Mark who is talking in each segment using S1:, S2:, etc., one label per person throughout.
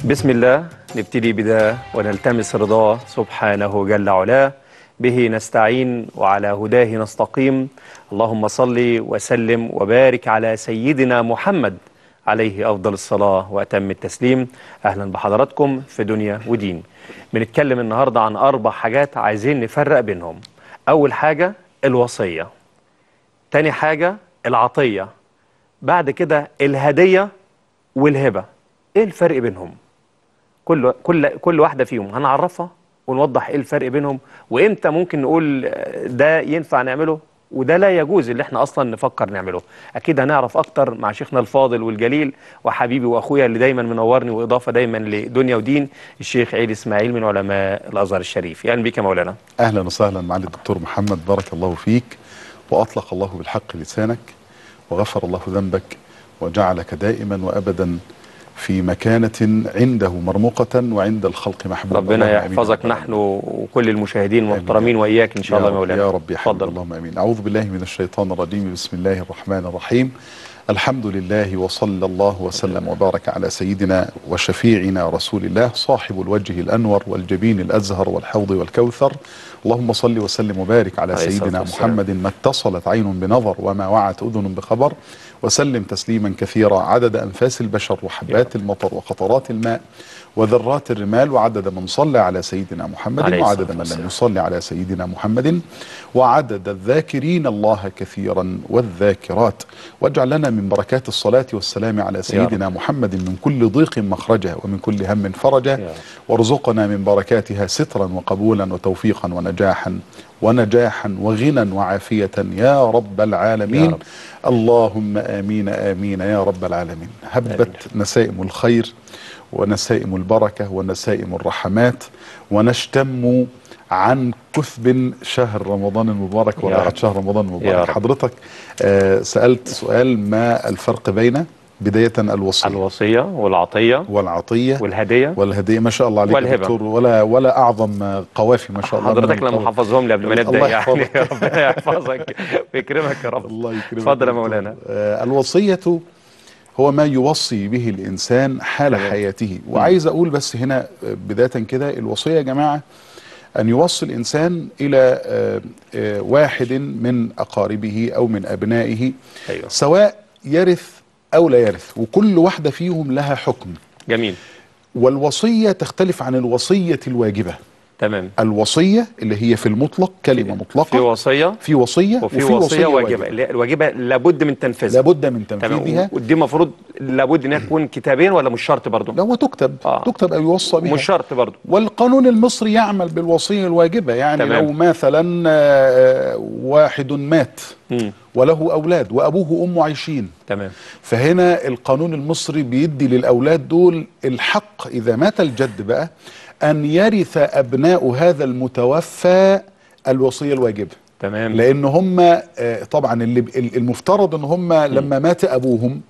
S1: بسم الله نبتدي بده ونلتمس رضاه سبحانه جل علاه به نستعين وعلى هداه نستقيم اللهم صل وسلم وبارك على سيدنا محمد عليه أفضل الصلاة وأتم التسليم أهلا بحضراتكم في دنيا ودين بنتكلم النهاردة عن أربع حاجات عايزين نفرق بينهم أول حاجة الوصية تاني حاجة العطية بعد كده الهدية والهبة ايه الفرق بينهم كل كل كل واحده فيهم هنعرفها ونوضح ايه الفرق بينهم وامتى ممكن نقول ده ينفع نعمله وده لا يجوز اللي احنا اصلا نفكر نعمله اكيد هنعرف اكتر مع شيخنا الفاضل والجليل وحبيبي واخويا اللي دايما منورني واضافه دايما لدنيا ودين الشيخ عيد اسماعيل من علماء الازهر الشريف يعني بيك يا مولانا
S2: اهلا وسهلا معالي الدكتور محمد بارك الله فيك واطلق الله بالحق لسانك وغفر الله ذنبك وجعلك دائما وابدا في مكانة عنده مرموقة وعند الخلق محبوبة
S1: ربنا
S2: اللهم آمين.
S1: يحفظك نحن وكل المشاهدين المحترمين واياك ان شاء
S2: يا
S1: الله
S2: رب-
S1: يا مولانا
S2: يا رب يا حبيبي
S1: اتفضل
S2: اللهم امين اعوذ بالله من الشيطان الرجيم بسم الله الرحمن الرحيم الحمد لله وصلى الله وسلم وبارك على سيدنا وشفيعنا رسول الله صاحب الوجه الانور والجبين الازهر والحوض والكوثر اللهم صل وسلم وبارك على
S1: عليه الصلاة
S2: سيدنا
S1: والسلام.
S2: محمد ما اتصلت عين بنظر وما وعت اذن بخبر وسلم تسليما كثيرا عدد انفاس البشر وحبات المطر وقطرات الماء وذرات الرمال وعدد من صلى على سيدنا محمد
S1: عليه
S2: وعدد
S1: الصلاة
S2: من
S1: والسلام.
S2: لم يصلي على سيدنا محمد وعدد الذاكرين الله كثيرا والذاكرات واجعل لنا من بركات الصلاة والسلام على سيدنا محمد من كل ضيق مخرجا ومن كل هم فرجا
S1: يا رب.
S2: وارزقنا من بركاتها سترا وقبولا وتوفيقا ونجاحا ونجاحا وغنى وعافية يا رب العالمين
S1: يا رب.
S2: اللهم آمين آمين يا رب العالمين هبت نسائم الخير ونسائم البركة ونسائم الرحمات ونشتم عن كثب شهر رمضان المبارك
S1: يا
S2: ورائحة
S1: رب.
S2: شهر رمضان
S1: يا
S2: المبارك
S1: رب.
S2: حضرتك آه سألت سؤال ما الفرق بين بداية الوصية
S1: الوصيه والعطيه
S2: والعطية
S1: والهديه
S2: والهدية ما شاء الله عليك يا
S1: والهبة.
S2: دكتور ولا ولا أعظم قوافي ما شاء الله من
S1: حضرتك لما
S2: القول.
S1: حفظهم لي قبل ما نبدا
S2: الله
S1: يعني
S2: يحفظك.
S1: ربنا يحفظك ويكرمك يا رب
S2: الله يكرمك
S1: اتفضل يا
S2: دكتور.
S1: مولانا
S2: آه الوصية هو ما يوصي به الإنسان حال
S1: تمام.
S2: حياته وعايز أقول بس هنا آه، بداية كده الوصية يا جماعة أن يوصي الإنسان إلى آه، آه، واحد من أقاربه أو من أبنائه
S1: ايوه
S2: سواء يرث أو لا يرث وكل واحدة فيهم لها حكم
S1: جميل
S2: والوصية تختلف عن الوصية الواجبة
S1: تمام
S2: الوصية اللي هي في المطلق كلمة
S1: في
S2: مطلقة
S1: وصيه
S2: في وصية
S1: وفي وصيه واجبه اللي هي الواجبه لابد من تنفيذها
S2: لابد من
S1: تمام
S2: تنفيذها
S1: ودي المفروض لابد انها تكون كتابين ولا مش شرط برضه
S2: لو تكتب
S1: آه.
S2: تكتب او يوصى بها
S1: مش شرط برضه
S2: والقانون المصري يعمل بالوصيه الواجبه يعني
S1: تمام.
S2: لو مثلا آه، واحد مات
S1: مم.
S2: وله اولاد وابوه وامه عايشين
S1: تمام
S2: فهنا القانون المصري بيدي للاولاد دول الحق اذا مات الجد بقى ان يرث ابناء هذا المتوفى الوصيه الواجبه
S1: تمام
S2: لان هم آه، طبعا اللي ال- المفترض ان هم لما مات ابوهم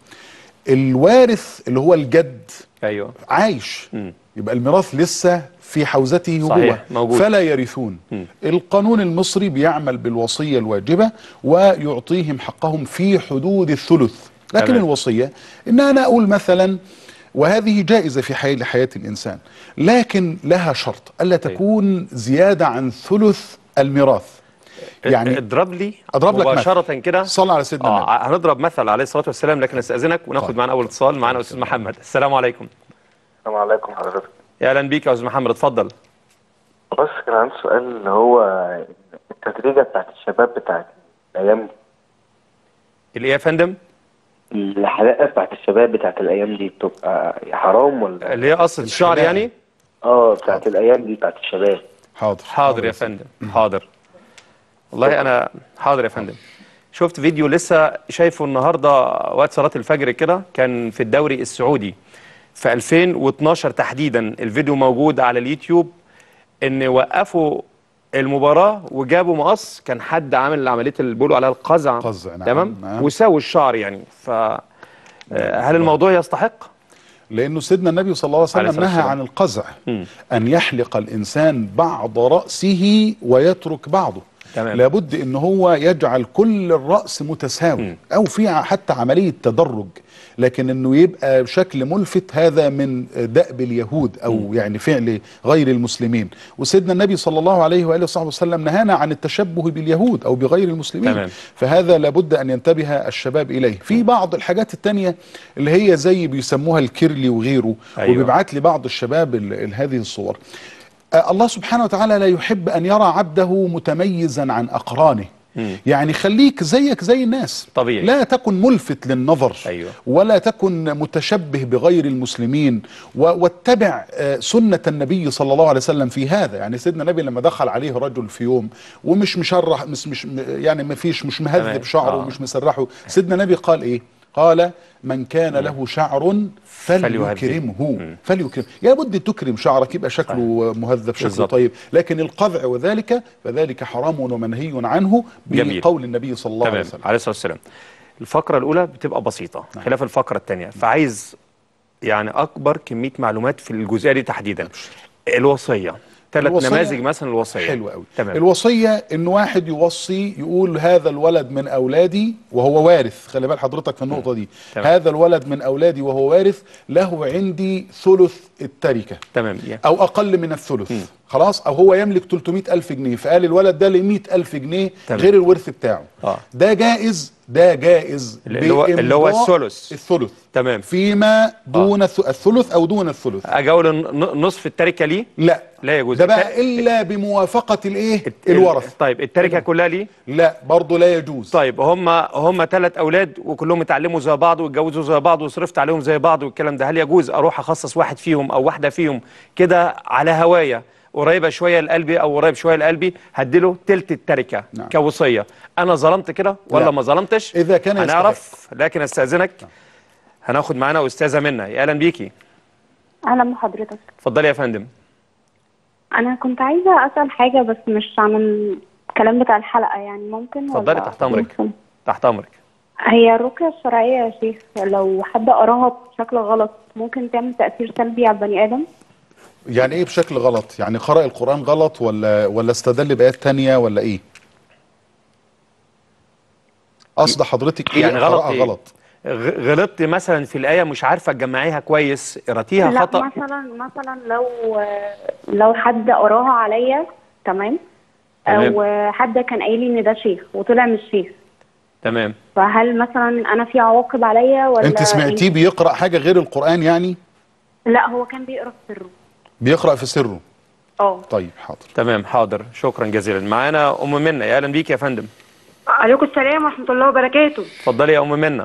S2: الوارث اللي هو الجد
S1: ايوه
S2: عايش
S1: مم.
S2: يبقى الميراث لسه في حوزته هو
S1: صحيح، موجود.
S2: فلا يرثون
S1: مم.
S2: القانون المصري بيعمل بالوصية الواجبة ويعطيهم حقهم في حدود الثلث لكن
S1: تمام.
S2: الوصية ان انا اقول مثلا وهذه جائزة في حياة لحياة الانسان لكن لها شرط الا تكون زيادة عن ثلث الميراث يعني
S1: اضرب لي
S2: أضرب لك
S1: مباشره كده
S2: صلى على سيدنا النبي
S1: اه هنضرب مثل عليه الصلاه والسلام لكن استاذنك وناخد
S2: طيب.
S1: معانا اول اتصال معانا استاذ محمد السلام عليكم
S3: السلام عليكم حضرتك
S1: يا اهلا بيك يا استاذ محمد اتفضل
S3: بس كان عندي سؤال اللي هو التدريجة بتاعت الشباب بتاعت الأيام دي
S1: الايه يا فندم
S3: الحلقة بتاعت الشباب بتاعت الأيام دي بتبقى حرام ولا
S1: اللي هي قصه الشعر
S2: الحلاقة.
S1: يعني
S3: اه بتاعت الأيام دي بتاعت الشباب
S2: حاضر
S1: حاضر يا فندم حاضر والله انا حاضر يا فندم شفت فيديو لسه شايفه النهارده وقت صلاه الفجر كده كان في الدوري السعودي في 2012 تحديدا الفيديو موجود على اليوتيوب ان وقفوا المباراه وجابوا مقص كان حد عامل عمليه اللي بيقولوا عليها القزع
S2: قزع، نعم،
S1: تمام
S2: نعم.
S1: وساوي الشعر يعني ف آه، هل الموضوع يستحق؟
S2: لانه سيدنا النبي صلى الله عليه
S1: عليه
S2: وسلم
S1: الصلاة
S2: نهى
S1: والسلام.
S2: عن القزع
S1: مم.
S2: ان يحلق الانسان بعض راسه ويترك بعضه
S1: تمام.
S2: لابد ان هو يجعل كل الراس متساوي او في حتى عمليه تدرج لكن انه يبقى بشكل ملفت هذا من دأب اليهود او يعني فعل غير المسلمين وسيدنا النبي صلى الله عليه واله وصحبه وسلم نهانا عن التشبه باليهود او بغير المسلمين
S1: تمام.
S2: فهذا لابد ان ينتبه الشباب اليه في بعض الحاجات التانية اللي هي زي بيسموها الكيرلي وغيره
S1: أيوة.
S2: وبيبعت لي بعض الشباب ال- ال- هذه الصور آه، الله سبحانه وتعالى لا يحب ان يرى عبده متميزا عن اقرانه يعني خليك زيك زي الناس
S1: طبيعي.
S2: لا تكن ملفت للنظر
S1: أيوة.
S2: ولا تكن متشبه بغير المسلمين و- واتبع آه، سنة النبي صلى الله عليه وسلم في هذا يعني سيدنا النبي لما دخل عليه رجل في يوم ومش مشرح مش مش يعني ما فيش مش
S1: تمام.
S2: مهذب شعره
S1: آه.
S2: ومش مسرحه سيدنا النبي قال ايه قال من كان له شعر فليكرمه فليكرم لابد تكرم شعرك يبقى شكله مهذب شكله
S1: بالظبط.
S2: طيب لكن القذع وذلك فذلك حرام ومنهي عنه
S1: جميل.
S2: بقول النبي صلى الله عليه
S1: تمام
S2: وسلم
S1: عليه الصلاه والسلام الفقره الاولى بتبقى بسيطه خلاف الفقره الثانيه فعايز يعني اكبر كميه معلومات في الجزئيه دي تحديدا الوصيه ثلاث
S2: الوصية
S1: نماذج مثلا الوصيه
S2: حلو قوي
S1: تمام
S2: الوصيه ان واحد يوصي يقول هذا الولد من اولادي وهو وارث خلي بال حضرتك في النقطه دي
S1: تمام.
S2: هذا الولد من اولادي وهو وارث له عندي ثلث التركه
S1: تمام يا.
S2: او اقل من الثلث خلاص او هو يملك 300 الف جنيه فقال الولد ده ل 100 الف جنيه
S1: تمام.
S2: غير الورث بتاعه
S1: آه.
S2: ده جائز ده جائز
S1: اللي هو- اللي هو
S2: بإمضاء
S1: الثلث.
S2: الثلث
S1: تمام
S2: فيما دون الث- الثلث او دون الثلث
S1: اجي اقول ن- نصف التركه ليه
S2: لا
S1: لا يجوز
S2: ده
S1: الت-
S2: بقى الا بموافقه الايه
S1: الت-
S2: الورث
S1: طيب التركه كلها ليه
S2: لا برضه لا يجوز
S1: طيب هم هم ثلاث اولاد وكلهم اتعلموا زي بعض واتجوزوا زي بعض وصرفت عليهم زي بعض والكلام ده هل يجوز اروح اخصص واحد فيهم او واحده فيهم كده على هوايه قريبه شويه لقلبي او قريب شويه لقلبي هديله تلت التركه
S2: نعم.
S1: كوصيه انا ظلمت كده ولا
S2: لا.
S1: ما ظلمتش
S2: إذا كان
S1: هنعرف لكن استاذنك هناخد معانا استاذه منى يا اهلا بيكي
S4: اهلا بحضرتك
S1: اتفضلي يا فندم
S4: انا كنت عايزه اسال حاجه بس مش عن الكلام بتاع الحلقه يعني ممكن
S1: اتفضلي
S4: ولا
S1: تحت امرك
S4: ممكن؟
S1: تحت امرك
S4: هي الرقيه الشرعيه يا شيخ لو حد قراها بشكل غلط ممكن تعمل تاثير سلبي على البني ادم
S2: يعني ايه بشكل غلط يعني قرأ القرآن غلط ولا ولا استدل بآيات تانية ولا ايه قصد حضرتك ايه
S1: يعني غلط
S2: قراءة
S1: إيه؟
S2: غلط
S1: غ- غلطت مثلا في الايه مش عارفه تجمعيها كويس قراتيها
S4: لا
S1: خطا
S4: مثلا مثلا لو لو حد قراها عليا تمام
S1: تمام.
S4: او حد كان قايل لي ان ده شيخ وطلع مش شيخ
S1: تمام
S4: فهل مثلا انا في عواقب عليا ولا
S2: انت سمعتيه
S4: إيه؟
S2: بيقرأ حاجة غير القرآن يعني
S4: لا هو كان بيقرا في سره
S2: بيقرأ في سره
S4: اه
S2: طيب حاضر
S1: تمام حاضر شكرا جزيلا معانا ام منى يا اهلا بيك يا فندم
S5: عليكم السلام ورحمة الله وبركاته
S1: اتفضلي يا ام منى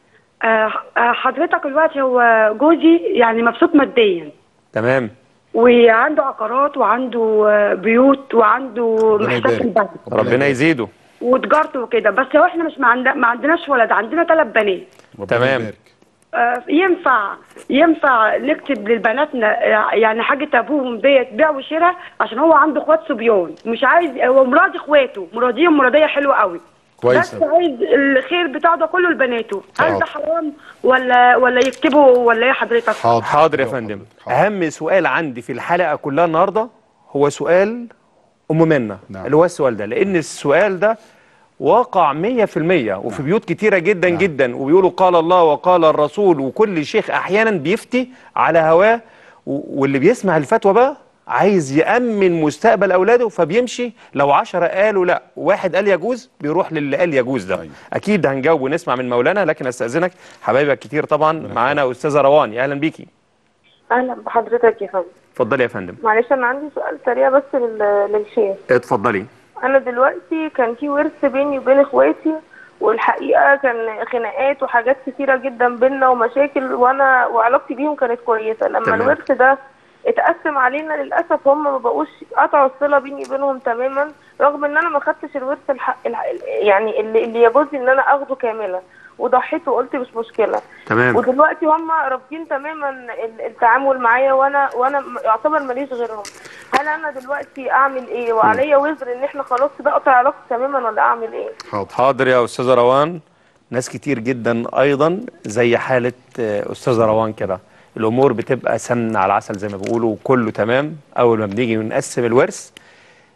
S5: آه، آه، حضرتك دلوقتي هو جوزي يعني مبسوط ماديا
S1: تمام
S5: وعنده عقارات وعنده آه، بيوت وعنده
S2: ربنا
S5: محتاج
S2: يبارك.
S5: البنك
S1: ربنا يزيده
S5: وتجارته وكده بس هو احنا مش ما, عند... ما عندناش ولد عندنا ثلاث بنات
S2: ربنا
S1: تمام.
S2: يبارك.
S5: آه، ينفع ينفع نكتب لبناتنا آه، يعني حاجة ابوهم ديت بيع وشراء عشان هو عنده اخوات صبيان مش عايز هو مراضي اخواته مراضيهم مرضية حلوة قوي
S2: كويس
S5: بس
S2: أوي.
S5: عايز الخير بتاعه ده كله لبناته هل
S2: حاضر.
S5: ده حرام ولا ولا يكتبه ولا ايه حضرتك
S2: حاضر
S1: حاضر يا فندم
S2: حاضر.
S1: اهم سؤال عندي في الحلقه كلها النهارده هو سؤال ام منى
S2: نعم.
S1: اللي هو السؤال ده لان السؤال ده واقع 100% وفي بيوت كتيره جدا
S2: نعم.
S1: جدا وبيقولوا قال الله وقال الرسول وكل شيخ احيانا بيفتي على هواه و- واللي بيسمع الفتوى بقى عايز يأمن مستقبل أولاده فبيمشي لو عشرة قالوا لا واحد قال يجوز بيروح للي قال يجوز ده
S2: أيوة.
S1: أكيد هنجاوب ونسمع من مولانا لكن أستأذنك حبايبك كتير طبعا معانا أستاذة روان يا أهلا بيكي
S6: اهلا بحضرتك يا فندم
S1: اتفضلي يا فندم
S6: معلش انا عندي سؤال سريع بس لل- للشيخ
S1: اتفضلي
S6: انا دلوقتي كان في ورث بيني وبين اخواتي والحقيقه كان خناقات وحاجات كتيره جدا بينا ومشاكل وانا وعلاقتي بيهم كانت كويسه لما
S1: تمام.
S6: الورث ده اتقسم علينا للاسف هم ما بقوش قطعوا الصله بيني وبينهم تماما رغم ان انا ما خدتش الورث الحق الح... يعني اللي, اللي يجوز لي ان انا اخده كامله وضحيت وقلت مش مشكله
S1: تمام
S6: ودلوقتي هم رافضين تماما ال- التعامل معايا وانا وانا م- يعتبر ماليش غيرهم هل انا دلوقتي اعمل ايه وعليا وزر ان احنا خلاص كده اقطع علاقتي تماما ولا اعمل ايه
S2: حاضر
S1: حاضر يا أستاذة روان ناس كتير جدا أيضا زي حالة آه، أستاذة روان كده الأمور بتبقى سمنة على العسل زي ما بيقولوا وكله تمام أول ما بنيجي نقسم الورث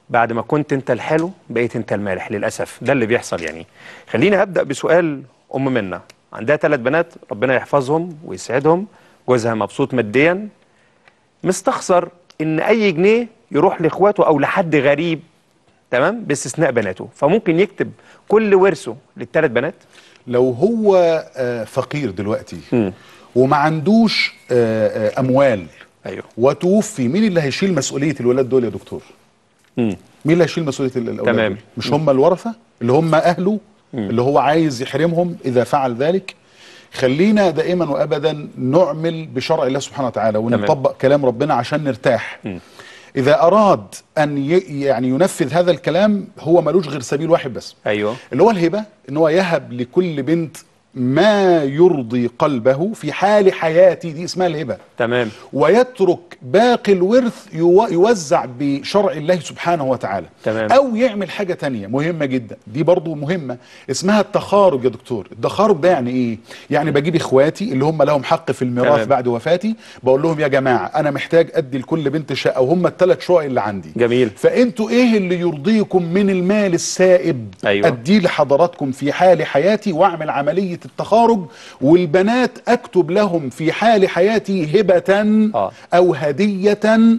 S1: بعد ما كنت انت الحلو بقيت انت المالح للاسف ده اللي بيحصل يعني خليني ابدا بسؤال ام منا عندها ثلاث بنات ربنا يحفظهم ويسعدهم جوزها مبسوط ماديا مستخسر ان اي جنيه يروح لاخواته او لحد غريب تمام باستثناء بناته فممكن يكتب كل ورثه للثلاث بنات
S2: لو هو آه، فقير دلوقتي
S1: مم.
S2: وما عندوش آه، آه، اموال
S1: ايوه
S2: وتوفي مين اللي هيشيل مسؤوليه الولاد دول يا دكتور
S1: مم.
S2: مين اللي هيشيل مسؤوليه ال- الاولاد
S1: تمام.
S2: دول؟ مش هم الورثه اللي هم اهله اللي هو عايز يحرمهم اذا فعل ذلك خلينا دائما وابدا نعمل بشرع الله سبحانه وتعالى ونطبق كلام ربنا عشان نرتاح اذا اراد ان ي- يعني ينفذ هذا الكلام هو ملوش غير سبيل واحد بس
S1: ايوه
S2: اللي هو الهبه ان هو يهب لكل بنت ما يرضي قلبه في حال حياتي دي اسمها الهبه
S1: تمام
S2: ويترك باقي الورث يو- يوزع بشرع الله سبحانه وتعالى
S1: تمام.
S2: او يعمل حاجة تانية مهمة جدا دي برضو مهمة اسمها التخارج يا دكتور التخارج ده يعني ايه يعني بجيب اخواتي اللي هم لهم حق في الميراث
S1: تمام.
S2: بعد وفاتي بقول لهم يا جماعة انا محتاج ادي لكل بنت شقة وهم الثلاث شقق اللي عندي
S1: جميل.
S2: فانتوا ايه اللي يرضيكم من المال السائب
S1: أيوة.
S2: اديه لحضراتكم في حال حياتي واعمل عملية التخارج والبنات اكتب لهم في حال حياتي هبة
S1: آه.
S2: او هدية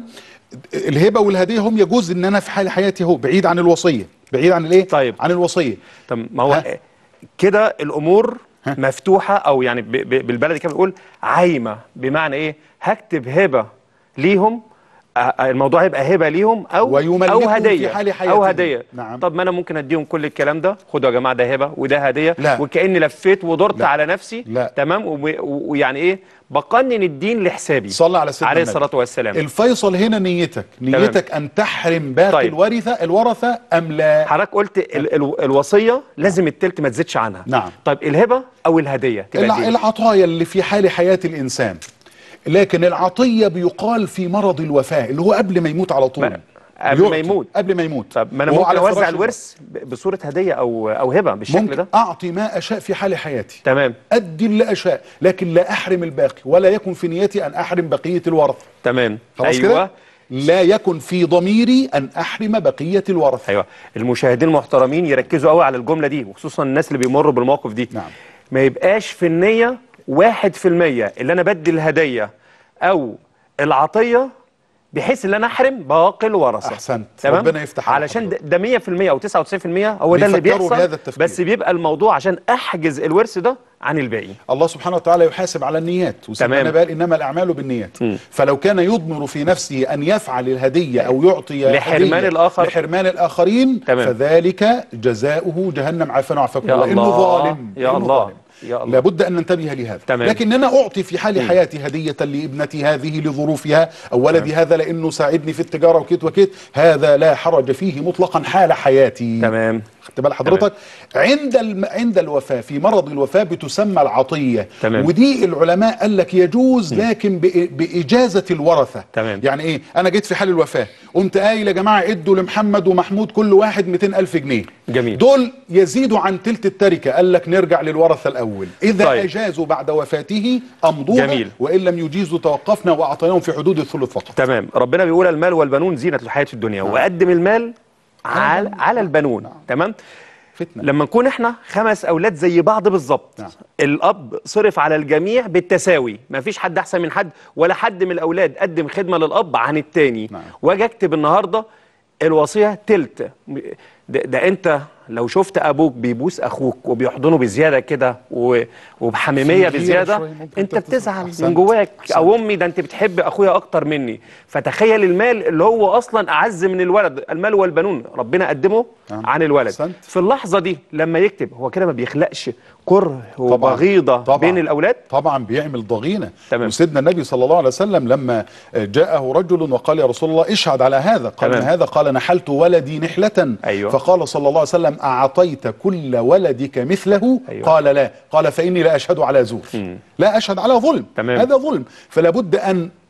S2: الهبة والهدية هم يجوز ان انا في حال حياتي اهو بعيد عن الوصية بعيد عن الايه
S1: طيب.
S2: عن الوصية
S1: طب ما هو
S2: ها؟
S1: كده الامور
S2: ها؟
S1: مفتوحه او يعني ب- ب- بالبلدي كده بنقول عايمه بمعنى ايه هكتب هبه ليهم آه، آه، الموضوع هيبقى هبه ليهم او
S2: ويملكهم
S1: او
S2: في
S1: هديه
S2: حال
S1: او
S2: حياتهم.
S1: هديه
S2: نعم.
S1: طب ما انا ممكن اديهم كل الكلام ده خدوا يا جماعه ده هبه وده هديه
S2: لا.
S1: وكاني لفيت ودرت
S2: لا.
S1: على نفسي
S2: لا.
S1: تمام وب- و- ويعني ايه بقنن الدين لحسابي
S2: صلى على سيدنا
S1: عليه
S2: النبي.
S1: الصلاه والسلام
S2: الفيصل هنا نيتك نيتك ان تحرم باقي
S1: طيب.
S2: الورثة الورثة ام لا
S1: حضرتك قلت ال ال الوصيه لازم التلت ما تزيدش عنها
S2: نعم.
S1: طيب الهبه او الهديه تبقى
S2: الع-
S1: دي.
S2: العطايا اللي في حال حياة الإنسان لكن العطية بيقال في مرض الوفاة اللي هو قبل ما يموت على طول
S1: ما- قبل ما
S2: يعطي.
S1: يموت.
S2: قبل ما يموت
S1: طب ما انا
S2: وهو
S1: ممكن
S2: على
S1: اوزع
S2: فراش
S1: الورث ب- بصوره هديه او او هبه
S2: الموت.
S1: بالشكل
S2: ممكن
S1: ده
S2: أعطي ما أشاء في حال حياتي
S1: تمام
S2: أدي اللي أشاء لكن لا أحرم الباقي ولا يكن في نيتي أن أحرم بقية الورثة
S1: تمام
S2: خلاص
S1: ايوه
S2: كده لا يكن في ضميري أن أحرم بقية الورثة
S1: ايوه المشاهدين المحترمين يركزوا قوي على الجمله دي وخصوصا الناس اللي بيمروا بالمواقف دي
S2: نعم.
S1: ما يبقاش في النيه واحد في المية اللي انا بدي الهديه او العطيه بحيث ان انا احرم باقي الورثه
S2: أحسنت.
S1: تمام
S2: ربنا يفتح على
S1: علشان ده
S2: حضرتك.
S1: ده 100% او 99% هو ده اللي
S2: بيفكروا
S1: بيحصل
S2: بهذا التفكير.
S1: بس بيبقى الموضوع عشان احجز الورث ده عن الباقي
S2: الله سبحانه وتعالى يحاسب على النيات وسيدنا
S1: تمام.
S2: قال انما الاعمال بالنيات
S1: مم.
S2: فلو كان يضمر في نفسه ان يفعل الهديه او يعطي
S1: لحرمان
S2: هدية
S1: الآخر.
S2: لحرمان الاخرين
S1: تمام.
S2: فذلك جزاؤه جهنم عافانا وعافاكم
S1: يا
S2: الله انه
S1: الله.
S2: ظالم
S1: يا
S2: إنه
S1: الله.
S2: ظالم.
S1: يا الله.
S2: لابد ان ننتبه لهذا
S1: تمام.
S2: لكن انا اعطي في حال حياتي هديه لابنتي هذه لظروفها او ولدي هذا لانه ساعدني في التجاره وكيت وكيت هذا لا حرج فيه مطلقا حال حياتي
S1: تمام
S2: خدت بال حضرتك عند الم... عند الوفاه في مرض الوفاه بتسمى العطيه
S1: تمام.
S2: ودي العلماء قال لك يجوز لكن ب... باجازه الورثه
S1: تمام.
S2: يعني ايه انا جيت في حال الوفاه قمت قايل يا جماعه ادوا لمحمد ومحمود كل واحد 200 الف جنيه
S1: جميل.
S2: دول يزيدوا عن تلت التركه قال لك نرجع للورثه الاول اذا
S1: طيب.
S2: اجازوا بعد وفاته امضوها
S1: جميل.
S2: وان لم يجيزوا توقفنا واعطيناهم في حدود الثلث فقط
S1: تمام ربنا بيقول المال والبنون زينة الحياة الدنيا وقدم المال على على البنون تمام
S2: فتنه
S1: لما نكون احنا خمس اولاد زي بعض بالظبط
S2: نعم.
S1: الاب صرف على الجميع بالتساوي ما فيش حد احسن من حد ولا حد من الاولاد قدم خدمه للاب عن التاني
S2: نعم.
S1: واجي اكتب النهارده الوصيه تلت ده, ده انت لو شفت ابوك بيبوس اخوك وبيحضنه بزياده كده و- وبحميميه
S2: في غيرة
S1: بزياده
S2: شوية ممكن
S1: انت
S2: تتصل.
S1: بتزعل
S2: أحسنت.
S1: من جواك
S2: أحسنت.
S1: او امي ده انت بتحب اخويا اكتر مني فتخيل المال اللي هو اصلا اعز من الولد المال والبنون ربنا قدمه
S2: نعم.
S1: عن الولد
S2: أحسنت.
S1: في اللحظه دي لما يكتب هو كده ما بيخلقش كره وبغيضه
S2: طبعاً.
S1: بين الاولاد
S2: طبعا بيعمل ضغينه
S1: تمام.
S2: وسيدنا النبي صلى الله عليه وسلم لما جاءه رجل وقال يا رسول الله اشهد على هذا قال
S1: تمام.
S2: ما هذا قال نحلت ولدي نحلة
S1: أيوة.
S2: فقال صلى الله عليه وسلم أعطيت كل ولدك مثله
S1: أيوة.
S2: قال لا قال فإني لا أشهد على زور لا أشهد على ظلم
S1: تمام.
S2: هذا ظلم فلا بد أن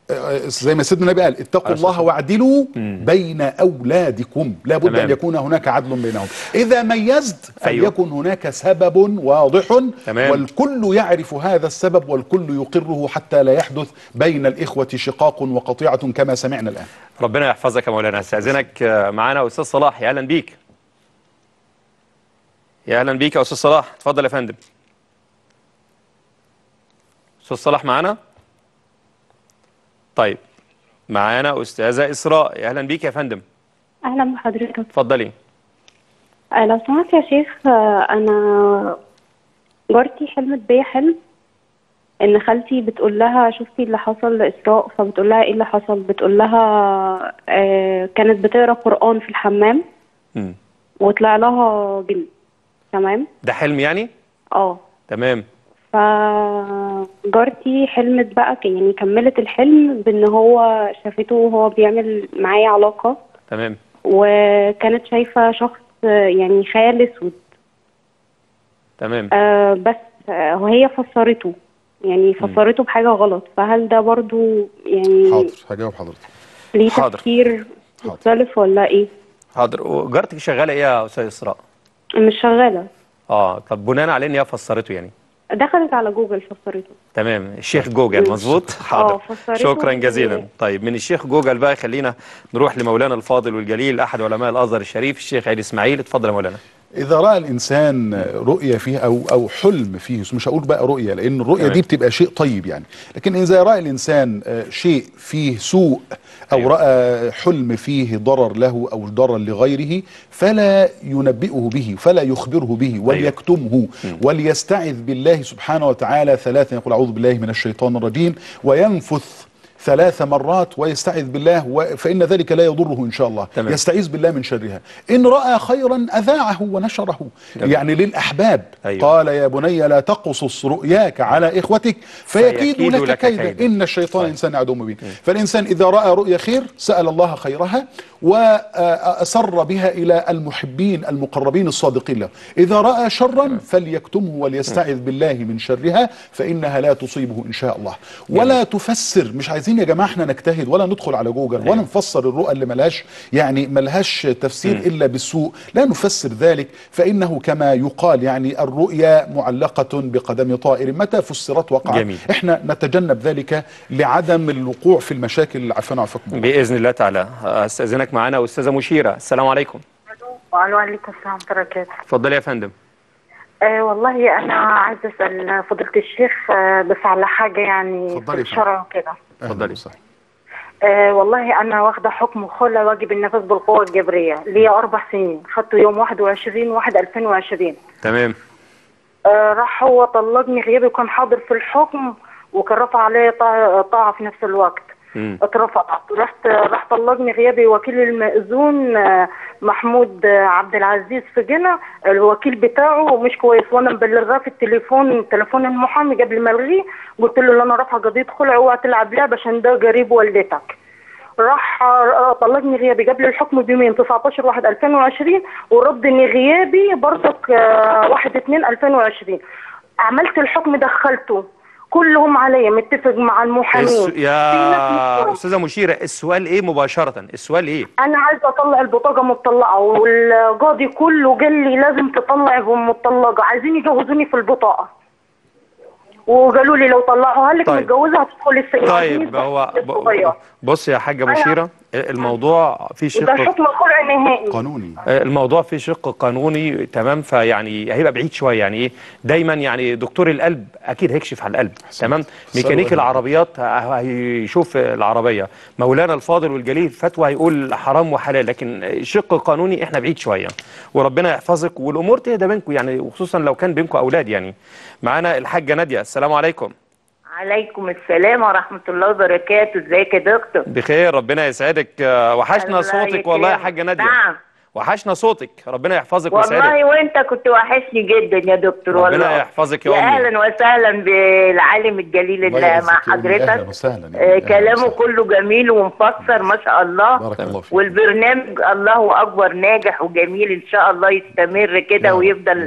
S2: آه، زي ما سيدنا النبي قال اتقوا
S1: عليه
S2: الله
S1: الصلاة
S2: واعدلوا بين اولادكم لابد
S1: تمام.
S2: ان يكون هناك عدل بينهم اذا ميزت
S1: أيوه.
S2: فليكن هناك سبب واضح
S1: تمام.
S2: والكل يعرف هذا السبب والكل يقره حتى لا يحدث بين الاخوه شقاق وقطيعه كما سمعنا الان
S1: ربنا يحفظك يا مولانا استاذنك آه، معانا استاذ صلاح يا اهلا بيك يا اهلا بيك يا استاذ صلاح اتفضل يا فندم استاذ صلاح معانا طيب معانا استاذه اسراء يا اهلا بيك يا فندم
S4: اهلا بحضرتك
S1: اتفضلي
S4: آه، لو سمحت يا شيخ آه، انا جارتي حلمت بيا حلم ان خالتي بتقول لها شفتي اللي حصل لاسراء فبتقول لها ايه اللي حصل بتقول لها آه كانت بتقرا قران في الحمام
S1: مم.
S4: وطلع لها جن تمام
S1: ده حلم يعني
S4: اه
S1: تمام
S4: فجارتي حلمت بقى ك- يعني كملت الحلم بان هو شافته وهو بيعمل معايا علاقه
S1: تمام
S4: وكانت شايفه شخص آه، يعني خيال اسود
S1: تمام
S4: آه بس آه وهي فسرته يعني فسرته بحاجة غلط فهل ده برضو يعني
S2: حاضر هجاوب حضرتك
S4: ليه
S1: حاضر.
S4: تفكير
S2: حاضر.
S4: مختلف ولا ايه؟
S1: حاضر وجارتك شغاله ايه يا استاذ اسراء
S4: مش شغالة
S1: اه طب بناء على ان هي فسرته يعني
S4: دخلت على جوجل فسرته
S1: تمام الشيخ جوجل مظبوط حاضر
S4: فسرته
S1: شكرا
S4: و-
S1: جزيلا طيب من الشيخ جوجل بقى خلينا نروح لمولانا الفاضل والجليل احد علماء الازهر الشريف الشيخ عيد اسماعيل اتفضل يا مولانا
S2: اذا راى الانسان رؤيه فيه او او حلم فيه مش هقول بقى رؤيه لان الرؤيه
S1: تمام.
S2: دي بتبقى شيء طيب يعني لكن اذا راى الانسان آه، شيء فيه سوء او
S1: أيوة.
S2: راى حلم فيه ضرر له او ضرر لغيره فلا ينبئه به فلا يخبره به وليكتمه وليستعذ بالله سبحانه وتعالى ثلاثا يقول اعوذ بالله من الشيطان الرجيم وينفث ثلاث مرات ويستعذ بالله و- فإن ذلك لا يضره إن شاء الله
S1: تمام.
S2: يستعيذ بالله من شرها إن رأى خيرا أذاعه ونشره
S1: تمام.
S2: يعني للأحباب
S1: أيوة.
S2: قال يا بني لا تقصص رؤياك على إخوتك فيكيد
S1: فيكيد
S2: لك
S1: لك
S2: كيدا
S1: كيدا.
S2: إن الشيطان
S1: طيب.
S2: إنسان عدو مبين فالإنسان إذا رأى رؤيا خير سأل الله خيرها وأسر بها إلى المحبين المقربين الصادقين له إذا رأى شرا فليكتمه وليستعذ بالله من شرها فإنها لا تصيبه إن شاء الله ولا تفسر مش عايزين يا جماعة احنا نجتهد ولا ندخل على جوجل ولا نفسر الرؤى اللي ملهاش يعني ملهاش تفسير إلا بالسوء لا نفسر ذلك فإنه كما يقال يعني الرؤيا معلقة بقدم طائر متى فسرت وقعت
S1: جميل.
S2: احنا نتجنب ذلك لعدم الوقوع في المشاكل اللي عافانا وعافاكم الله.
S1: باذن الله تعالى استاذنك معانا استاذه مشيره السلام عليكم
S7: وعليكم السلام ورحمة الله وبركاته
S1: اتفضلي يا فندم
S7: آه والله أنا عايزة أسأل فضيلة الشيخ آه بس على حاجة يعني
S2: اتفضلي
S7: في
S2: يا
S7: الشرع كده
S2: أهلاً
S1: اتفضلي.
S2: وسهلاً.
S7: آه والله أنا واخدة حكم خلع واجب النفاذ بالقوة الجبرية ليا أربع سنين خدته يوم 21 1 2020
S1: تمام
S7: آه راح هو طلقني غيابي وكان حاضر في الحكم وكان رفع عليه طاعة طاعة في نفس الوقت
S1: مم.
S7: اترفضت رحت راح طلقني غيابي وكيل المأذون آه، محمود آه، عبد العزيز في جنة الوكيل بتاعه مش كويس وانا مبلغاه في التليفون تليفون المحامي قبل ما الغيه قلت له ان انا رافعه قضيه خلع اوعى تلعب لعبه عشان ده قريب والدتك راح آه، طلقني غيابي قبل الحكم بيومين 19 1 2020 وردني غيابي برضك آه، 1 2 2020 عملت الحكم دخلته كلهم عليا متفق مع المحامين
S1: الس...
S7: في
S1: يا
S7: ناس
S1: استاذه مشيره السؤال ايه مباشره السؤال ايه
S7: انا عايزه اطلع البطاقه مطلقه والقاضي كله قال لي لازم تطلع مطلقه عايزين يجوزوني في البطاقه وقالوا لي لو طلعوها لك
S1: طيب.
S7: متجوزه هتدخل السجن
S1: طيب هو
S7: الصغير.
S1: بص يا حاجه مشيره الموضوع فيه
S7: وده
S1: شق
S7: حكم خلع نهائي
S2: قانوني
S1: الموضوع فيه شق قانوني تمام فيعني هيبقى بعيد شويه يعني ايه دايما يعني دكتور القلب اكيد هيكشف على القلب تمام ميكانيكي
S2: سلوى.
S1: العربيات ه- هيشوف العربيه مولانا الفاضل والجليل فتوى هيقول حرام وحلال لكن شق قانوني احنا بعيد شويه وربنا يحفظك والامور تهدى بينكم يعني وخصوصا لو كان بينكم اولاد يعني معانا الحاجه ناديه السلام عليكم
S8: عليكم السلام ورحمة الله وبركاته ازيك يا دكتور
S1: بخير ربنا يسعدك آه، وحشنا
S8: الله
S1: صوتك والله يا
S8: يكرمك.
S1: حاجه ناديه
S8: نعم
S1: وحشنا صوتك ربنا يحفظك ويسعدك
S8: والله وانت كنت وحشني جدا يا دكتور
S1: ربنا
S8: والله
S1: يحفظك يا
S8: يا
S1: أمي.
S8: اهلا وسهلا بالعالم الجليل
S2: الله
S8: اللي
S2: يعزك
S8: مع
S2: يا أمي. أهلا
S8: حضرتك
S2: وسهلا يا
S8: آه،
S2: أمي. أهلا
S8: كلامه
S2: وسهلا.
S8: كله جميل ومفسر ما شاء الله
S2: بارك الله فيك
S8: والبرنامج الله اكبر ناجح وجميل ان شاء الله يستمر
S2: يا
S8: كده
S2: رب، يا
S8: ويفضل
S2: رب.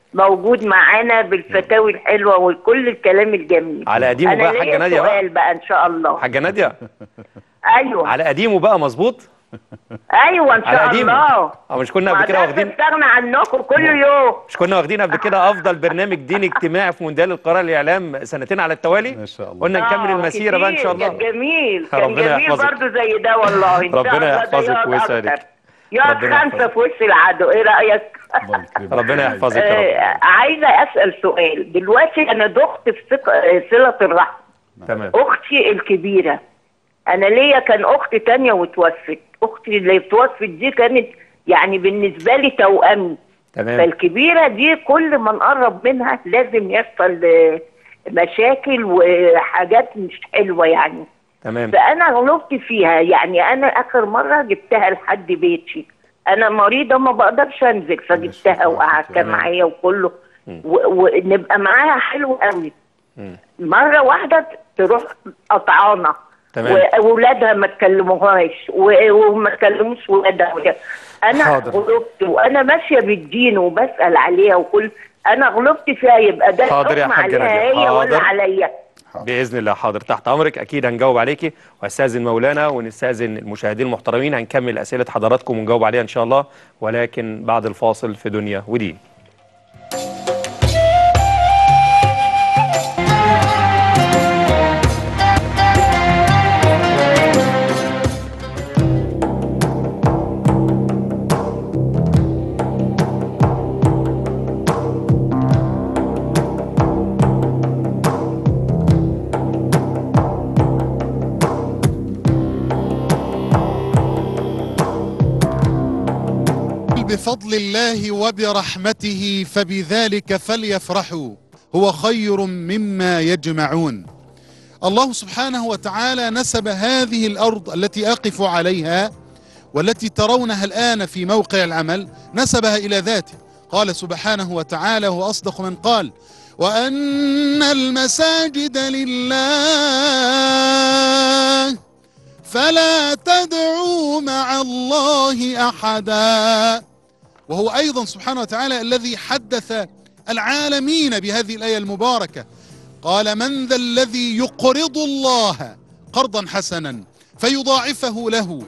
S8: موجود معانا بالفتاوي الحلوه وكل الكلام الجميل
S1: على قديمه
S8: انا
S1: بقى حاجه
S8: ليا
S1: ناديه بقى
S8: سؤال بقى ان شاء الله
S1: حاجه ناديه
S8: ايوه
S1: على قديمه بقى مظبوط
S8: ايوه ان
S1: على
S8: شاء
S1: قديمه
S8: الله
S1: اه مش كنا
S8: ما
S1: قبل كده
S8: اقدرش
S1: واخدين
S8: استغنى عنكم كل يوم
S1: مش كنا واخدين قبل كده افضل برنامج ديني اجتماعي في مونديال القراءه الاعلام سنتين على التوالي
S2: ما شاء الله
S1: قلنا نكمل
S8: آه،
S1: المسيره بقى ان شاء
S8: كتير،
S1: الله
S8: كان جميل كان
S1: ربنا
S8: جميل
S1: يحفظك.
S8: برضه زي ده والله إن شاء
S1: ربنا
S8: الله ده
S1: يحفظك
S8: يقعد
S1: ويسعدك.
S8: أكتر. يقعد
S1: ربنا
S8: خمسه
S1: يحفظك.
S8: في وش العدو ايه رايك؟
S2: الله يكرمك
S1: ربنا يحفظك يا
S8: آه،
S1: رب
S8: عايزه اسال سؤال دلوقتي انا دخت في ثق- آه، صله الرحم
S1: تمام
S8: اختي الكبيره انا ليا كان اخت تانية وتوفت اختي اللي توفت دي كانت يعني بالنسبه لي توأمي
S1: تمام
S8: فالكبيره دي كل ما نقرب منها لازم يحصل آه، مشاكل وحاجات مش حلوه يعني
S1: تمام
S8: فانا غلطت فيها يعني انا اخر مره جبتها لحد بيتي انا مريضه ما بقدرش انزل فجبتها وقعدت
S1: تمام.
S8: معايا وكله و- ونبقى معاها حلو قوي
S1: مم.
S8: مره واحده تروح قطعانه
S1: تمام.
S8: واولادها ما تكلموهاش و- وما تكلموش ولادها انا
S1: حاضر.
S8: غلطت وانا ماشيه بالدين وبسال عليها وكل انا غلطت فيها يبقى ده
S1: حاضر يا
S8: الحكم
S1: حاجة
S8: عليها
S1: نادية.
S8: هي ولا
S1: حاضر.
S8: عليا
S1: باذن الله حاضر تحت امرك اكيد هنجاوب عليكي واستاذن مولانا ونستاذن المشاهدين المحترمين هنكمل اسئله حضراتكم ونجاوب عليها ان شاء الله ولكن بعد الفاصل في دنيا ودين
S9: بفضل الله وبرحمته فبذلك فليفرحوا هو خير مما يجمعون الله سبحانه وتعالى نسب هذه الارض التي اقف عليها والتي ترونها الان في موقع العمل نسبها الى ذاته قال سبحانه وتعالى هو اصدق من قال وان المساجد لله فلا تدعوا مع الله احدا وهو ايضا سبحانه وتعالى الذي حدث العالمين بهذه الايه المباركه قال من ذا الذي يقرض الله قرضا حسنا فيضاعفه له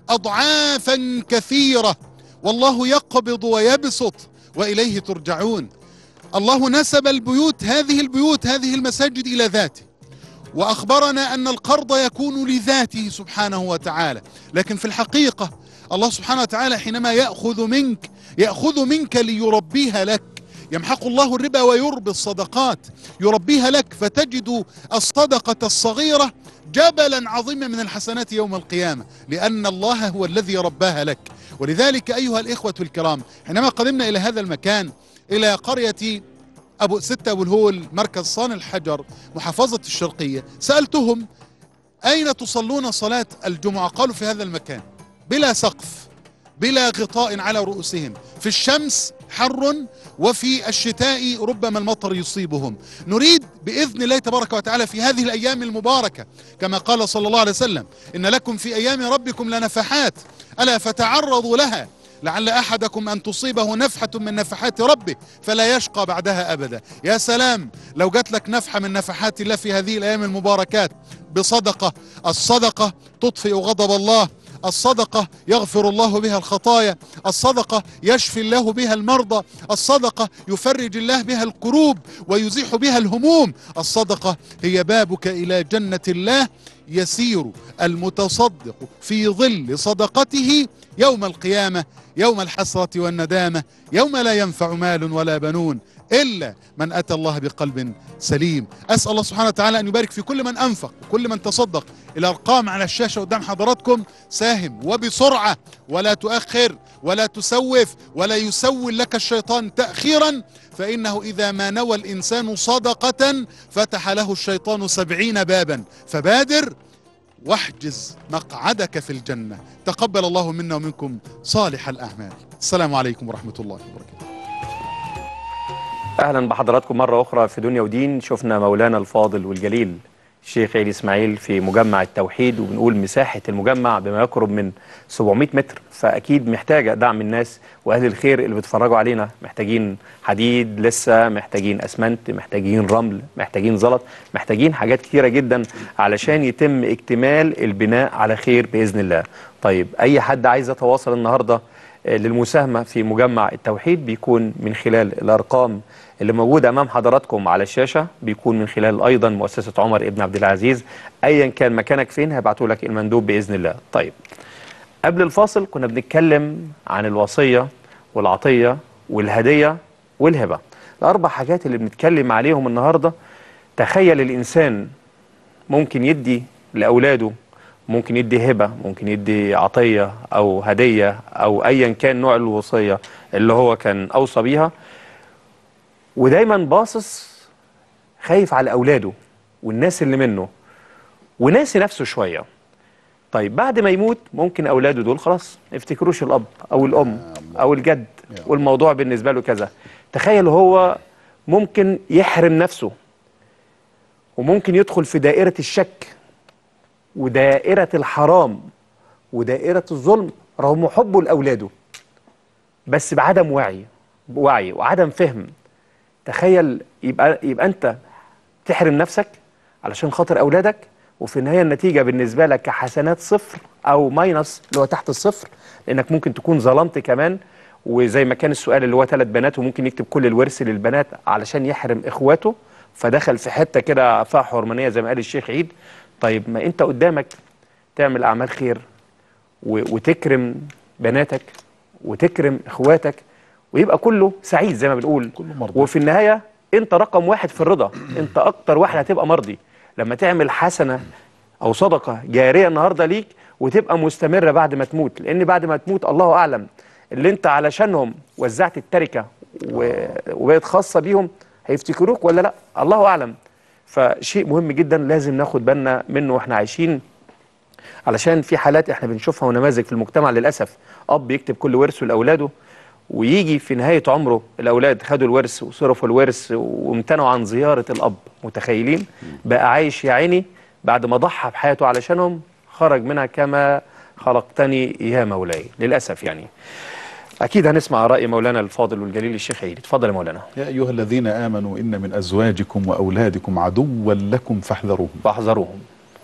S9: اضعافا كثيره والله يقبض ويبسط واليه ترجعون الله نسب البيوت هذه البيوت هذه المساجد الى ذاته واخبرنا ان القرض يكون لذاته سبحانه وتعالى لكن في الحقيقه الله سبحانه وتعالى حينما ياخذ منك ياخذ منك ليربيها لك يمحق الله الربا ويربي الصدقات يربيها لك فتجد الصدقه الصغيره جبلا عظيما من الحسنات يوم القيامه لان الله هو الذي رباها لك ولذلك ايها الاخوه الكرام حينما قدمنا الى هذا المكان الى قريه ابو ستة ابو الهول مركز صان الحجر محافظة الشرقية سألتهم اين تصلون صلاة الجمعة قالوا في هذا المكان بلا سقف بلا غطاء على رؤوسهم في الشمس حر وفي الشتاء ربما المطر يصيبهم نريد باذن الله تبارك وتعالى في هذه الايام المباركه كما قال صلى الله عليه وسلم ان لكم في ايام ربكم لنفحات الا فتعرضوا لها لعل احدكم ان تصيبه نفحه من نفحات ربه فلا يشقى بعدها ابدا يا سلام لو جات لك نفحه من نفحات الله في هذه الايام المباركات بصدقه الصدقه تطفئ غضب الله الصدقة يغفر الله بها الخطايا الصدقة يشفي الله بها المرضى الصدقة يفرج الله بها الكروب ويزيح بها الهموم الصدقة هي بابك إلى جنة الله يسير المتصدق في ظل صدقته يوم القيامة يوم الحسرة والندامة يوم لا ينفع مال ولا بنون إلا من أتى الله بقلب سليم أسأل الله سبحانه وتعالى أن يبارك في كل من أنفق وكل من تصدق الأرقام على الشاشة قدام حضراتكم ساهم وبسرعة ولا تؤخر ولا تسوف ولا يسول لك الشيطان تأخيرا فإنه إذا ما نوى الإنسان صدقة فتح له الشيطان سبعين بابا فبادر واحجز مقعدك في الجنة تقبل الله منا ومنكم صالح الأعمال السلام عليكم ورحمة الله وبركاته
S1: اهلا بحضراتكم مره اخرى في دنيا ودين شفنا مولانا الفاضل والجليل الشيخ عيد اسماعيل في مجمع التوحيد وبنقول مساحه المجمع بما يقرب من 700 متر فاكيد محتاجه دعم الناس واهل الخير اللي بيتفرجوا علينا محتاجين حديد لسه محتاجين اسمنت محتاجين رمل محتاجين زلط محتاجين حاجات كتيره جدا علشان يتم اكتمال البناء على خير باذن الله طيب اي حد عايز يتواصل النهارده آه، للمساهمه في مجمع التوحيد بيكون من خلال الارقام اللي موجوده امام حضراتكم على الشاشه بيكون من خلال ايضا مؤسسه عمر ابن عبد العزيز ايا كان مكانك فين هيبعتوا لك المندوب باذن الله طيب قبل الفاصل كنا بنتكلم عن الوصيه والعطيه والهديه والهبه الاربع حاجات اللي بنتكلم عليهم النهارده تخيل الانسان ممكن يدي لاولاده ممكن يدي هبه ممكن يدي عطيه او هديه او ايا كان نوع الوصيه اللي هو كان اوصى بيها ودايما باصص خايف على اولاده والناس اللي منه وناسي نفسه شويه طيب بعد ما يموت ممكن اولاده دول خلاص ما يفتكروش الاب او الام او الجد والموضوع بالنسبه له كذا تخيل هو ممكن يحرم نفسه وممكن يدخل في دائره الشك ودائره الحرام ودائره الظلم رغم حبه لاولاده بس بعدم وعي وعي وعدم فهم تخيل يبقى يبقى انت تحرم نفسك علشان خاطر اولادك وفي النهايه النتيجه بالنسبه لك كحسنات صفر او ماينس اللي هو تحت الصفر لانك ممكن تكون ظلمت كمان وزي ما كان السؤال اللي هو ثلاث بنات وممكن يكتب كل الورث للبنات علشان يحرم اخواته فدخل في حته كده فيها حرمانيه زي ما قال الشيخ عيد طيب ما انت قدامك تعمل اعمال خير و- وتكرم بناتك وتكرم اخواتك ويبقى كله سعيد زي ما بنقول
S2: كله مرضي.
S1: وفي النهايه انت رقم واحد في الرضا انت اكتر واحد هتبقى مرضي لما تعمل حسنه او صدقه جاريه النهارده ليك وتبقى مستمره بعد ما تموت لان بعد ما تموت الله اعلم اللي انت علشانهم وزعت التركه و... وبقت خاصه بيهم هيفتكروك ولا لا الله اعلم فشيء مهم جدا لازم ناخد بالنا منه واحنا عايشين علشان في حالات احنا بنشوفها ونماذج في المجتمع للاسف اب يكتب كل ورثه لاولاده ويجي في نهايه عمره الاولاد خدوا الورث وصرفوا الورث وامتنعوا عن زياره الاب متخيلين بقى عايش يا عيني بعد ما ضحى بحياته علشانهم خرج منها كما خلقتني يا مولاي للاسف يعني اكيد هنسمع راي مولانا الفاضل والجليل الشيخ عيد اتفضل يا مولانا
S2: يا أيها الذين آمنوا إن من أزواجكم وأولادكم عدوا لكم فاحذروهم
S1: فاحذروهم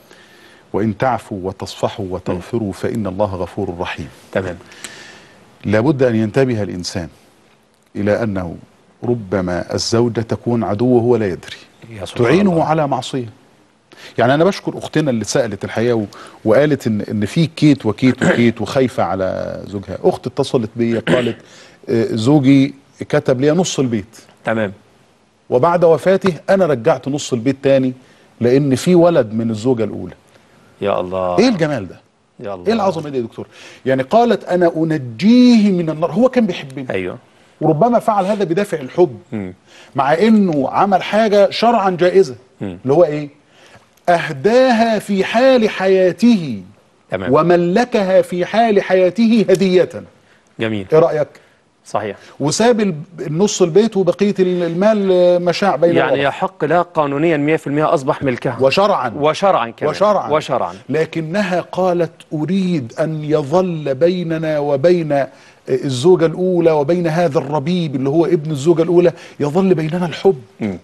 S2: وإن تعفوا وتصفحوا وتغفروا فإن الله غفور رحيم
S1: تمام
S2: لابد أن ينتبه الإنسان إلى أنه ربما الزوجة تكون عدوه وهو لا يدري
S1: يا سبحان
S2: تعينه
S1: الله.
S2: على معصية يعني أنا بشكر أختنا اللي سألت الحقيقة و- وقالت إن إن في كيت وكيت وكيت وخايفة على زوجها أخت اتصلت بي قالت آه، زوجي كتب لي نص البيت
S1: تمام
S2: وبعد وفاته أنا رجعت نص البيت تاني لأن في ولد من الزوجة الأولى
S1: يا الله
S2: إيه الجمال ده
S1: يا الله
S2: ايه العظمه دي يا دكتور يعني قالت انا انجيه من النار هو كان بيحبني
S1: ايوه
S2: وربما فعل هذا بدافع الحب
S1: مم.
S2: مع انه عمل حاجه شرعا جائزه
S1: مم.
S2: اللي هو ايه اهداها في حال حياته
S1: تمام
S2: وملكها في حال حياته هديه
S1: جميل
S2: ايه رايك
S1: صحيح
S2: وساب ال- النص البيت وبقيه المال آه، مشاع بين
S1: يعني
S2: الورثة.
S1: يحق لها قانونيا 100% اصبح ملكها
S2: وشرعا
S1: وشرعا كمان
S2: وشرعا
S1: وشرعا
S2: لكنها قالت أريد أن يظل بيننا وبين الزوجة الأولى وبين هذا الربيب اللي هو ابن الزوجة الأولى يظل بيننا الحب
S1: مم.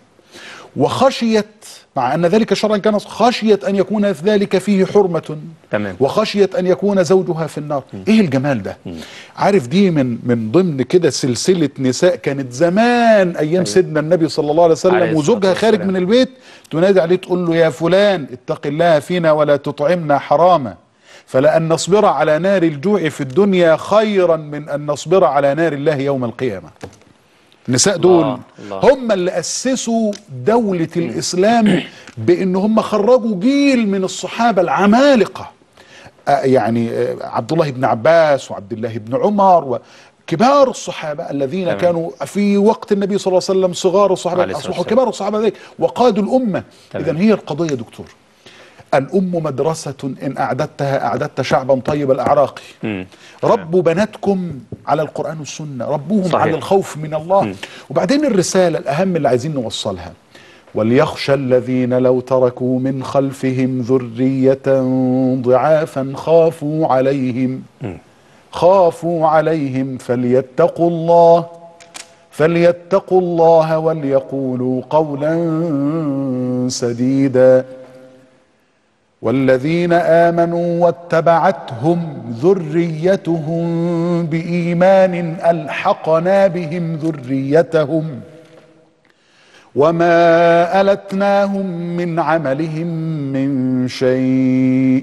S2: وخشيت مع أن ذلك شرعا كان خشيت أن يكون ذلك فيه حرمة
S1: تمام
S2: وخشيت أن يكون زوجها في النار إيه الجمال ده عارف دي من من ضمن كده سلسلة نساء كانت زمان أيام سيدنا النبي صلى الله عليه
S1: عليه
S2: وسلم
S1: الصلاة
S2: وزوجها خارج
S1: والسلام.
S2: من البيت تنادي عليه تقول له يا فلان اتق الله فينا ولا تطعمنا حراما فلأن نصبر على نار الجوع في الدنيا خيرا من أن نصبر على نار الله يوم القيامة النساء دول
S1: الله، الله.
S2: هم اللي أسسوا دولة الإسلام بأن هم خرجوا جيل من الصحابة العمالقة آه، يعني آه، عبد الله بن عباس وعبد الله بن عمر وكبار الصحابة الذين
S1: تمام.
S2: كانوا في وقت النبي صلى الله عليه وسلم صغار الصحابة
S1: عليه الصلاة
S2: أصبحوا
S1: والسلام.
S2: كبار الصحابة ذلك وقادوا الأمة
S1: تمام.
S2: إذا هي القضية دكتور الأم مدرسة إن أعددتها أعددت شعبا طيب الأعراق
S1: مم.
S2: ربوا بناتكم على القرآن والسنة ربوهم
S1: صحيح.
S2: على الخوف من الله
S1: مم.
S2: وبعدين الرسالة الأهم اللي عايزين نوصلها وليخشى الذين لو تركوا من خلفهم ذرية ضعافا خافوا عليهم خافوا عليهم فليتقوا الله فليتقوا الله وليقولوا قولا سديدا والذين آمنوا واتبعتهم ذريتهم بإيمان ألحقنا بهم ذريتهم وما ألتناهم من عملهم من شيء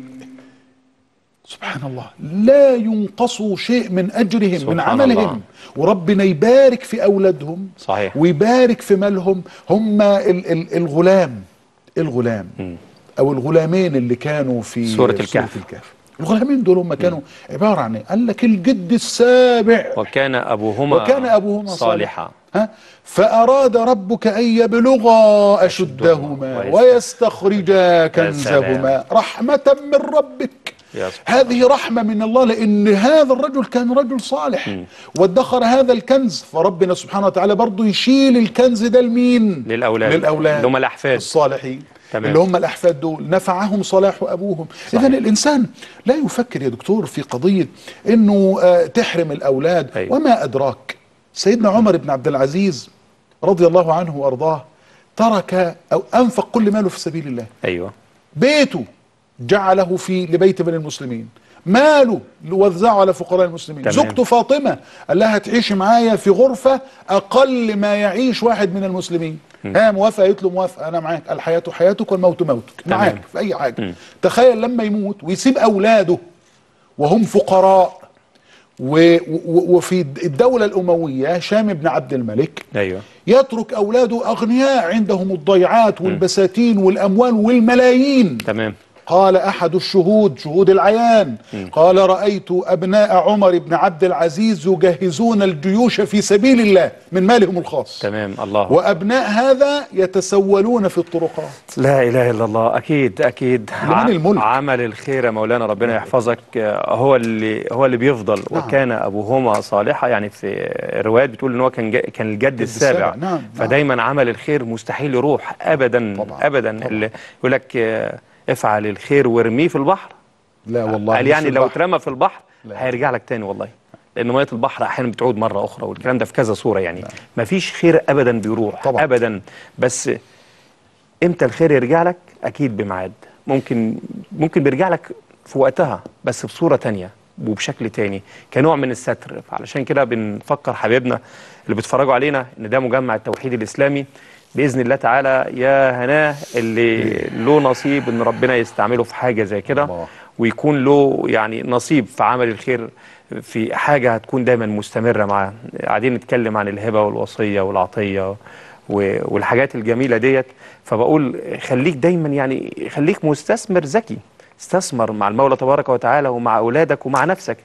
S2: سبحان الله لا ينقص شيء من أجرهم من
S1: سبحان
S2: عملهم
S1: الله.
S2: وربنا يبارك في أولادهم
S1: صحيح
S2: ويبارك في مالهم هم ال- ال- الغلام الغلام او الغلامين اللي كانوا في
S1: سورة الكهف.
S2: الكهف الغلامين دول هم كانوا عباره عن ايه؟ قال لك الجد السابع
S1: وكان أبوهما
S2: وكان ابوهما
S1: صالحا
S2: ها فاراد ربك ان يبلغا اشدهما
S1: ويستخرجا
S2: ويستخرجا كنزهما
S1: سلام.
S2: رحمه من ربك
S1: يا سبحان
S2: هذه رحمة من الله لأن هذا الرجل كان رجل صالح وادخر هذا الكنز فربنا سبحانه وتعالى برضه يشيل الكنز ده لمين
S1: للأولاد
S2: للأولاد
S1: اللي هم الأحفاد
S2: الصالحين
S1: تمام.
S2: اللي هم الأحفاد دول نفعهم صلاح أبوهم إذا الإنسان لا يفكر يا دكتور في قضية أنه آه، تحرم الأولاد
S1: أيوة.
S2: وما أدراك سيدنا عمر بن عبد العزيز رضي الله عنه وأرضاه ترك أو أنفق كل ماله في سبيل الله
S1: أيوه
S2: بيته جعله في لبيت من المسلمين ماله وزعه على فقراء المسلمين
S1: تمام.
S2: زوجته فاطمة قال لها تعيشي معايا في غرفة أقل ما يعيش واحد من المسلمين ها موافقة قالت له موافقة أنا معاك الحياة حياتك والموت موتك
S1: تمام.
S2: معاك في أي حاجة تخيل لما يموت ويسيب أولاده وهم فقراء و و وفي الدولة الأموية هشام بن عبد الملك
S1: أيوه
S2: يترك أولاده أغنياء عندهم الضيعات والبساتين والأموال والملايين
S1: تمام
S2: قال أحد الشهود شهود العيان قال رأيت أبناء عمر بن عبد العزيز يجهزون الجيوش في سبيل الله من مالهم الخاص
S1: تمام الله
S2: وأبناء هذا يتسولون في الطرقات
S1: لا اله الا الله اكيد اكيد
S2: لمن الملك؟
S1: عمل الخير يا مولانا ربنا يحفظك آه، هو اللي هو اللي بيفضل
S2: نعم.
S1: وكان ابوهما صالحا يعني في الروايات بتقول ان هو كان جا- كان الجد السابع
S2: السابع، نعم،
S1: فدايما عمل الخير مستحيل يروح ابدا
S2: طبعا،
S1: ابدا
S2: طبعا.
S1: اللي يقول لك آه، افعل الخير وارميه في البحر
S2: لا والله
S1: قال
S2: مش
S1: يعني لو
S2: البحر.
S1: اترمى في البحر
S2: لا.
S1: هيرجع لك تاني والله لان ميه البحر احيانا بتعود مره اخرى والكلام ده في كذا صوره يعني مفيش خير ابدا بيروح
S2: طبعا.
S1: ابدا بس امتى الخير يرجع لك اكيد بميعاد ممكن ممكن بيرجع لك في وقتها بس بصوره تانية وبشكل تاني كنوع من الستر علشان كده بنفكر حبايبنا اللي بيتفرجوا علينا ان ده مجمع التوحيد الاسلامي باذن الله تعالى يا هناه اللي له نصيب ان ربنا يستعمله في حاجه زي كده
S2: الله.
S1: ويكون له يعني نصيب في عمل الخير في حاجه هتكون دايما مستمره معاه قاعدين نتكلم عن الهبه والوصيه والعطيه و- والحاجات الجميله ديت فبقول خليك دايما يعني خليك مستثمر ذكي استثمر مع المولى تبارك وتعالى ومع اولادك ومع نفسك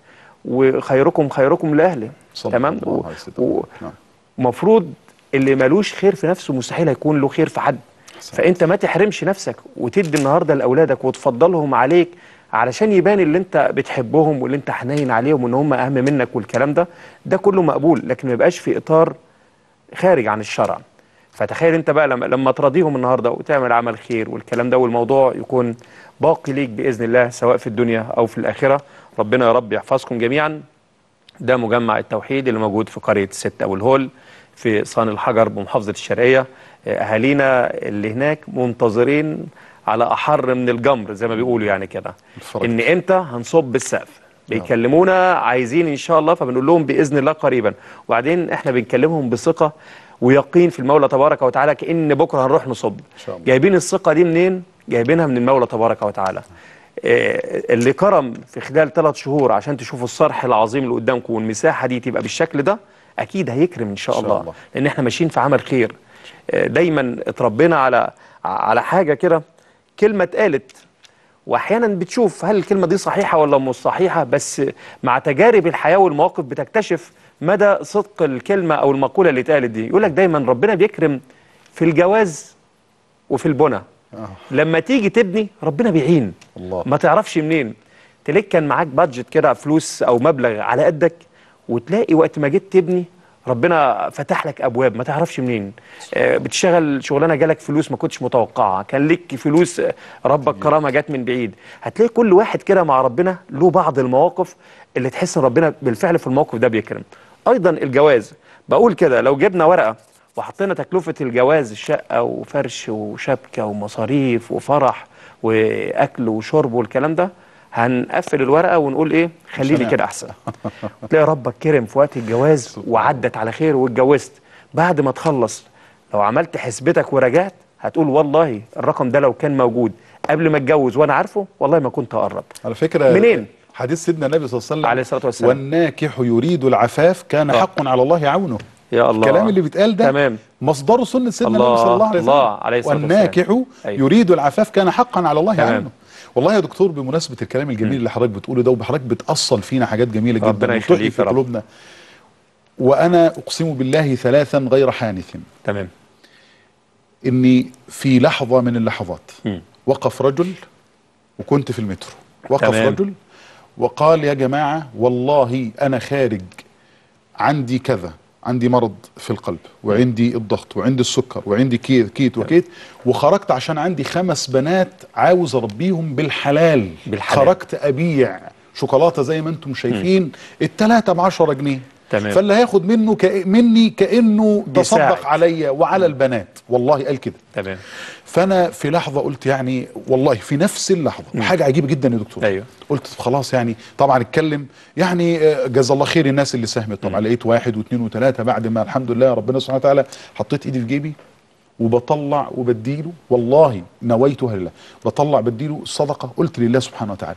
S1: وخيركم خيركم لاهله
S2: صلى
S1: تمام
S2: الله
S1: و-
S2: عليه وسلم.
S1: و-
S2: نعم.
S1: مفروض اللي ملوش خير في نفسه مستحيل هيكون له خير في حد فانت ما تحرمش نفسك وتدي النهارده لاولادك وتفضلهم عليك علشان يبان اللي انت بتحبهم واللي انت حنين عليهم وان هم اهم منك والكلام ده ده كله مقبول لكن ما يبقاش في اطار خارج عن الشرع فتخيل انت بقى لما لما تراضيهم النهارده وتعمل عمل خير والكلام ده والموضوع يكون باقي ليك باذن الله سواء في الدنيا او في الاخره ربنا يا رب يحفظكم جميعا ده مجمع التوحيد اللي موجود في قرية ست أبو الهول في صان الحجر بمحافظة الشرقية آه، أهالينا اللي هناك منتظرين على أحر من الجمر زي ما بيقولوا يعني كده
S2: الفرج.
S1: إن إمتى هنصب السقف بيكلمونا عايزين إن شاء الله فبنقول لهم بإذن الله قريبا وبعدين إحنا بنكلمهم بثقة ويقين في المولى تبارك وتعالى كأن بكرة هنروح نصب
S2: شاء الله.
S1: جايبين الثقة دي منين؟ جايبينها من المولى تبارك وتعالى آه، اللي كرم في خلال ثلاث شهور عشان تشوفوا الصرح العظيم اللي قدامكم والمساحه دي تبقى بالشكل ده اكيد هيكرم ان شاء,
S2: إن شاء
S1: الله.
S2: الله.
S1: لان احنا ماشيين في عمل خير آه، دايما اتربينا على على حاجه كده كلمه اتقالت واحيانا بتشوف هل الكلمه دي صحيحه ولا مش صحيحه بس مع تجارب الحياه والمواقف بتكتشف مدى صدق الكلمه او المقوله اللي اتقالت دي يقول لك دايما ربنا بيكرم في الجواز وفي البنى
S2: آه.
S1: لما تيجي تبني ربنا بيعين
S2: الله.
S1: ما تعرفش منين تلاقيك كان معاك بادجت كده فلوس او مبلغ على قدك وتلاقي وقت ما جيت تبني ربنا فتح لك ابواب ما تعرفش منين آه، بتشتغل شغلانه جالك فلوس ما كنتش متوقعها كان لك فلوس آه، ربك كرامه جت من بعيد هتلاقي كل واحد كده مع ربنا له بعض المواقف اللي تحس ان ربنا بالفعل في الموقف ده بيكرم ايضا الجواز بقول كده لو جبنا ورقه وحطينا تكلفه الجواز شقه وفرش وشبكه ومصاريف وفرح واكل وشرب والكلام ده هنقفل الورقه ونقول ايه خليني
S2: عشان
S1: كده احسن تلاقي ربك كرم في وقت الجواز وعدت على خير واتجوزت بعد ما تخلص لو عملت حسبتك ورجعت هتقول والله الرقم ده لو كان موجود قبل ما اتجوز وانا عارفه والله ما كنت اقرب
S2: على فكره
S1: منين؟
S2: حديث سيدنا النبي صلى الله عليه وسلم
S1: عليه الصلاه والسلام
S2: والناكح يريد العفاف كان
S1: آه.
S2: حق على الله عونه
S1: يا الله
S2: الكلام اللي بيتقال ده
S1: تمام
S2: مصدره سنه سيدنا
S1: الله-
S2: النبي صلى الله عليه وسلم
S1: الله عليه الصلاة والسلام.
S2: والناكح
S1: أيوة.
S2: يريد العفاف كان حقا على الله
S1: تمام.
S2: عونه والله يا دكتور بمناسبه الكلام الجميل اللي حضرتك بتقوله ده وحضرتك بتاصل فينا حاجات جميله جدا
S1: ربنا
S2: وتحيي
S1: يخليك
S2: في
S1: يا رب.
S2: قلوبنا وانا اقسم بالله ثلاثا غير حانث
S1: تمام
S2: اني في لحظه من اللحظات
S1: مم.
S2: وقف رجل وكنت في المترو وقف
S1: تمام.
S2: رجل وقال يا جماعه والله انا خارج عندي كذا عندي مرض في القلب وعندي الضغط وعندي السكر وعندي كيت كيت وكيت وخرجت عشان عندي خمس بنات عاوز اربيهم بالحلال
S1: بالحلال.
S2: خرجت ابيع شوكولاته زي ما انتم شايفين التلاته ب 10 جنيه
S1: تمام.
S2: فاللي هياخد منه كأ... مني كانه
S1: بيساعد.
S2: تصدق عليا وعلى البنات والله قال كده
S1: تمام
S2: فانا في لحظه قلت يعني والله في نفس اللحظه حاجه عجيبه جدا يا دكتور
S1: ايوه
S2: قلت خلاص يعني طبعا اتكلم يعني آه، جزا الله خير الناس اللي ساهمت طبعا لقيت واحد واثنين وثلاثه بعد ما الحمد لله ربنا سبحانه وتعالى حطيت ايدي في جيبي وبطلع وبديله والله نويتها لله بطلع بديله الصدقه قلت لله سبحانه وتعالى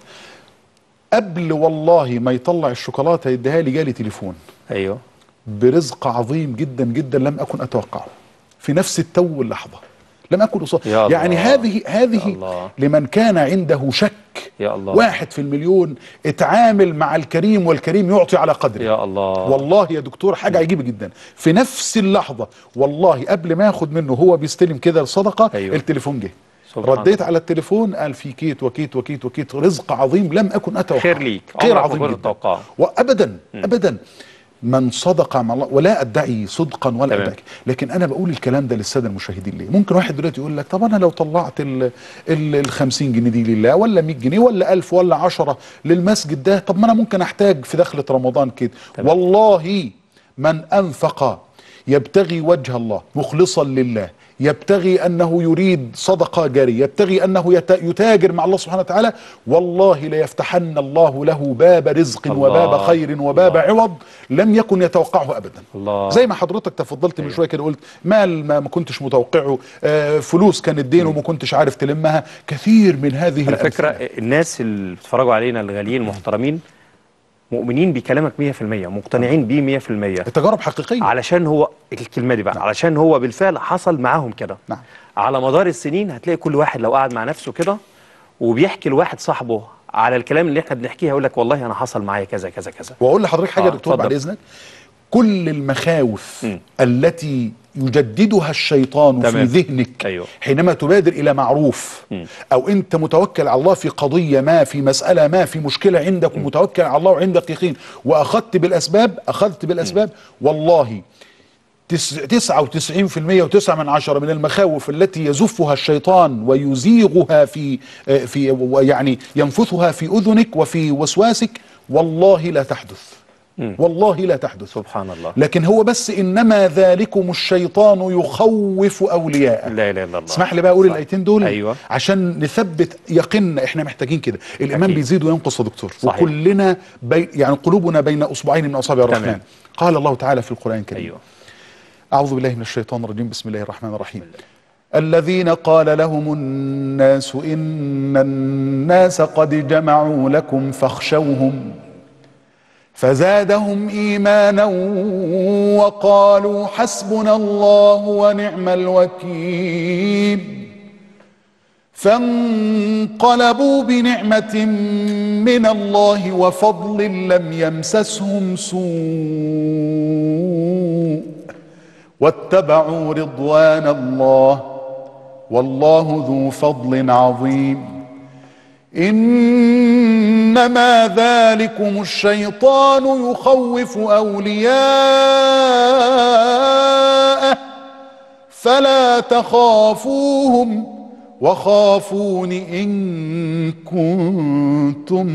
S2: قبل والله ما يطلع الشوكولاته يديها لي جالي تليفون
S1: ايوه
S2: برزق عظيم جدا جدا لم اكن اتوقعه في نفس التو واللحظه لم اكن أصاب
S1: يا
S2: يعني
S1: الله.
S2: هذه
S1: يا
S2: هذه
S1: الله.
S2: لمن كان عنده شك
S1: يا الله
S2: واحد في المليون اتعامل مع الكريم والكريم يعطي على قدره
S1: يا الله
S2: والله يا دكتور حاجه عجيبه جدا في نفس اللحظه والله قبل ما ياخد منه هو بيستلم كده الصدقه
S1: أيوه.
S2: التليفون جه
S1: سبحان
S2: رديت
S1: الله.
S2: على التليفون قال في كيت وكيت وكيت وكيت رزق عظيم لم اكن اتوقع
S1: خير ليك
S2: خير
S1: عمرك ما
S2: عظيم
S1: كنت
S2: جدا
S1: تتوقعه
S2: وابدا ابدا من صدق مع الله ولا ادعي صدقا ولا
S1: تمام.
S2: ادعي لكن انا بقول الكلام ده للساده المشاهدين ليه ممكن واحد دلوقتي يقول لك طب انا لو طلعت ال ال ال 50 جنيه دي لله ولا 100 جنيه ولا 1000 ولا 10 للمسجد ده طب ما انا ممكن احتاج في دخله رمضان كده
S1: تمام.
S2: والله من انفق يبتغي وجه الله مخلصا لله يبتغي انه يريد صدقه جاريه يبتغي انه يت- يتاجر مع الله سبحانه وتعالى والله ليفتحن الله له باب رزق
S1: الله.
S2: وباب خير وباب
S1: الله.
S2: عوض لم يكن يتوقعه ابدا
S1: الله
S2: زي ما حضرتك تفضلت من
S1: أيوه.
S2: شويه كده قلت مال ما ما كنتش متوقعه آه فلوس كانت دين وما كنتش عارف تلمها كثير من هذه
S1: على فكره
S2: الأمثلة.
S1: الناس اللي بيتفرجوا علينا الغاليين المحترمين مؤمنين بكلامك 100% مقتنعين بيه 100%
S2: التجارب حقيقيه
S1: علشان هو الكلمه دي بقى علشان هو بالفعل حصل معاهم كده
S2: نعم.
S1: على مدار السنين هتلاقي كل واحد لو قعد مع نفسه كده وبيحكي لواحد صاحبه على الكلام اللي احنا بنحكيه هيقول لك والله انا حصل معايا كذا كذا كذا
S2: واقول لحضرتك حاجه
S1: آه،
S2: يا دكتور بعد
S1: اتفضل.
S2: اذنك كل المخاوف
S1: مم.
S2: التي يجددها الشيطان
S1: تمام.
S2: في ذهنك
S1: أيوه.
S2: حينما تبادر الى معروف
S1: مم.
S2: او انت متوكل على الله في قضيه ما في مساله ما في مشكله عندك ومتوكل على الله وعندك يقين واخذت بالاسباب اخذت بالاسباب والله تس- تسعة وتسعين في المية وتسعة من عشرة من المخاوف التي يزفها الشيطان ويزيغها في آه، في ويعني ينفثها في أذنك وفي وسواسك والله لا تحدث
S1: مم.
S2: والله لا تحدث
S1: سبحان الله
S2: لكن هو بس إنما ذلكم الشيطان يخوف أولياءه
S1: لا اله الا الله
S2: اسمح لي بقى اقول
S1: صح.
S2: الايتين دول
S1: أيوة.
S2: عشان نثبت يقيننا احنا محتاجين كده الايمان
S1: أكيد.
S2: بيزيد وينقص يا دكتور
S1: صحيح.
S2: وكلنا بي يعني قلوبنا بين اصبعين من اصابع الرحمن
S1: تمام.
S2: قال الله تعالى في القران الكريم
S1: ايوه
S2: أعوذ بالله من الشيطان الرجيم بسم الله الرحمن الرحيم الذين قال لهم الناس إن الناس قد جمعوا لكم فاخشوهم فزادهم إيمانا وقالوا حسبنا الله ونعم الوكيل فانقلبوا بنعمة من الله وفضل لم يمسسهم سوء واتبعوا رضوان الله والله ذو فضل عظيم إن إنما ذلكم الشيطان يخوف أولياءه فلا تخافوهم وخافون إن كنتم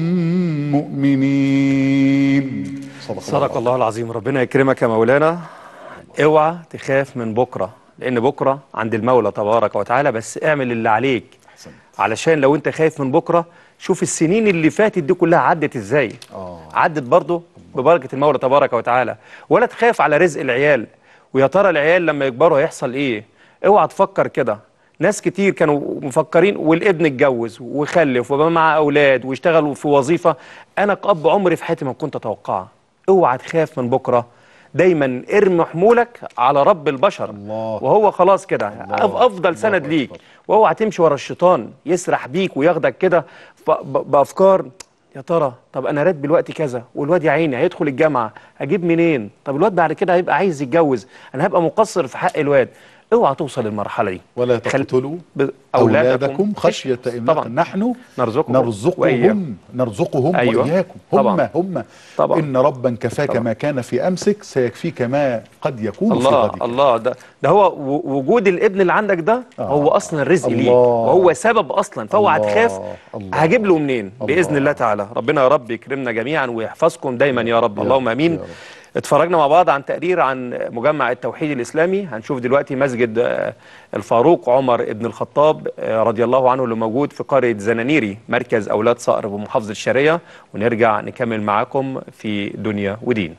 S2: مؤمنين
S1: صدق الله العظيم ربنا يكرمك يا مولانا اوعى تخاف من بكرة لأن بكرة عند المولى تبارك وتعالى بس اعمل اللي عليك علشان لو انت خايف من بكرة شوف السنين اللي فاتت دي كلها عدت ازاي عدت برضه ببركة المولى تبارك وتعالى ولا تخاف على رزق العيال ويا ترى العيال لما يكبروا هيحصل ايه اوعى تفكر كده ناس كتير كانوا مفكرين والابن اتجوز وخلف وبقى معاه اولاد واشتغل في وظيفه انا كأب عمري في حياتي ما كنت اتوقعها اوعى تخاف من بكره دايما ارمي حمولك على رب البشر الله وهو خلاص كده أف- افضل سند ليك واوعى تمشي ورا الشيطان يسرح بيك وياخدك كده ف- ب- بافكار يا ترى طب انا راتبي الوقت كذا والواد يا عيني هيدخل الجامعه اجيب منين طب الواد بعد كده هيبقى عايز يتجوز انا هبقى مقصر في حق الواد اوعى توصل للمرحله دي
S2: ولا تقتلوا
S1: ب-
S2: أولادكم خشية إملاق
S1: طبعا
S2: نحن
S1: نرزقكم
S2: نرزقهم
S1: وإياكم.
S2: نرزقهم
S1: أيوة.
S2: وإياكم هم
S1: طبعا.
S2: هم
S1: طبعا.
S2: إن ربا كفاك
S1: طبعا.
S2: ما كان في أمسك سيكفيك ما قد يكون في
S1: الله
S2: غدك
S1: الله ده ده هو و- وجود الابن اللي عندك ده هو اصلا الرزق ليك
S2: الله.
S1: وهو سبب اصلا فاوعى
S2: الله.
S1: تخاف
S2: الله.
S1: هجيب له منين باذن الله تعالى ربنا يا رب يكرمنا جميعا ويحفظكم دايما يا رب اللهم امين اتفرجنا مع بعض عن تقرير عن مجمع التوحيد الاسلامي هنشوف دلوقتي مسجد آه، الفاروق عمر ابن الخطاب آه، رضي الله عنه اللي موجود في قريه زنانيري مركز اولاد صقر بمحافظه الشرقيه ونرجع نكمل معاكم في دنيا ودين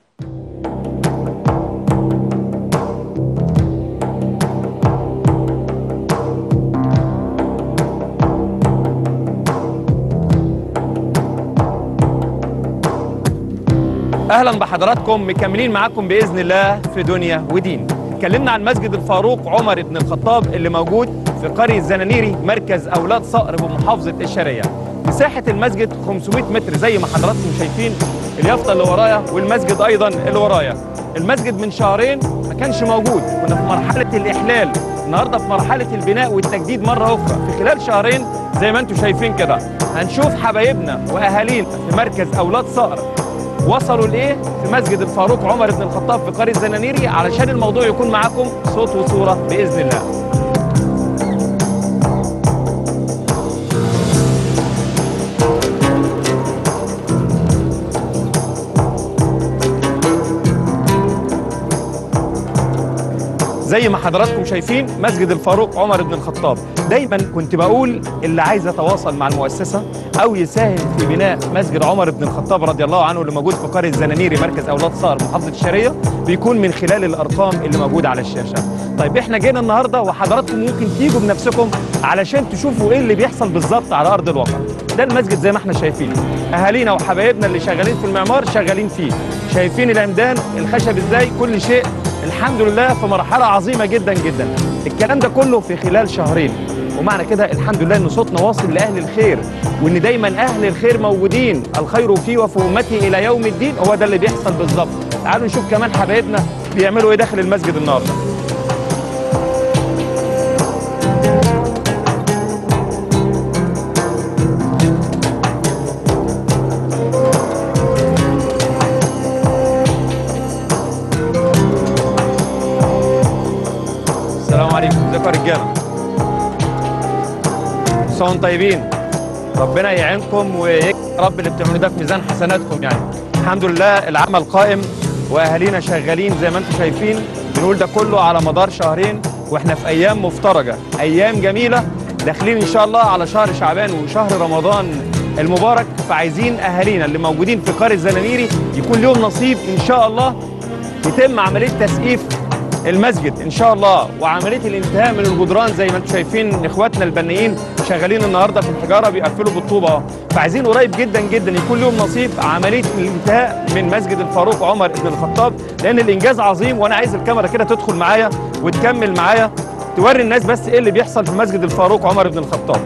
S1: اهلا بحضراتكم مكملين معاكم باذن الله في دنيا ودين اتكلمنا عن مسجد الفاروق عمر بن الخطاب اللي موجود في قريه زنانيري مركز اولاد صقر بمحافظه الشرقيه مساحه المسجد 500 متر زي ما حضراتكم شايفين اليافطه اللي ورايا والمسجد ايضا اللي ورايا المسجد من شهرين ما كانش موجود كنا في مرحله الاحلال النهارده في مرحله البناء والتجديد مره اخرى في خلال شهرين زي ما انتم شايفين كده هنشوف حبايبنا واهالينا في مركز اولاد صقر وصلوا لايه في مسجد الفاروق عمر بن الخطاب في قريه زنانيري علشان الموضوع يكون معاكم صوت وصوره باذن الله زي ما حضراتكم شايفين مسجد الفاروق عمر بن الخطاب دايما كنت بقول اللي عايز يتواصل مع المؤسسة أو يساهم في بناء مسجد عمر بن الخطاب رضي الله عنه اللي موجود في قرية زنانيري مركز أولاد صقر محافظة الشرقية بيكون من خلال الأرقام اللي موجودة على الشاشة طيب احنا جينا النهاردة وحضراتكم ممكن تيجوا بنفسكم علشان تشوفوا ايه اللي بيحصل بالظبط على أرض الواقع ده المسجد زي ما احنا شايفين أهالينا وحبايبنا اللي شغالين في المعمار شغالين فيه شايفين العمدان الخشب ازاي كل شيء الحمد لله في مرحلة عظيمة جدا جدا الكلام ده كله في خلال شهرين ومعنى كده الحمد لله ان صوتنا واصل لاهل الخير وان دايما اهل الخير موجودين الخير في وفي امتي الى يوم الدين هو ده اللي بيحصل بالظبط تعالوا نشوف كمان حبايبنا بيعملوا ايه داخل المسجد النهارده السلام عليكم ازيكم يا رجاله صون طيبين ربنا يعينكم ويكرم رب اللي بتعملوه ده في ميزان حسناتكم يعني الحمد لله العمل قائم واهالينا شغالين زي ما انتم شايفين بنقول ده كله على مدار شهرين واحنا في ايام مفترجه ايام جميله داخلين ان شاء الله على شهر شعبان وشهر رمضان المبارك فعايزين اهالينا اللي موجودين في قريه زنانيري يكون لهم نصيب ان شاء الله يتم عمليه تسقيف المسجد ان شاء الله وعمليه الانتهاء من الجدران زي ما انتم شايفين اخواتنا البنيين شغالين النهارده في الحجاره بيقفلوا بالطوبه اهو فعايزين قريب جدا جدا يكون لهم نصيب عمليه الانتهاء من مسجد الفاروق عمر بن الخطاب لان الانجاز عظيم وانا عايز الكاميرا كده تدخل معايا وتكمل معايا توري الناس بس ايه اللي بيحصل في مسجد الفاروق عمر بن الخطاب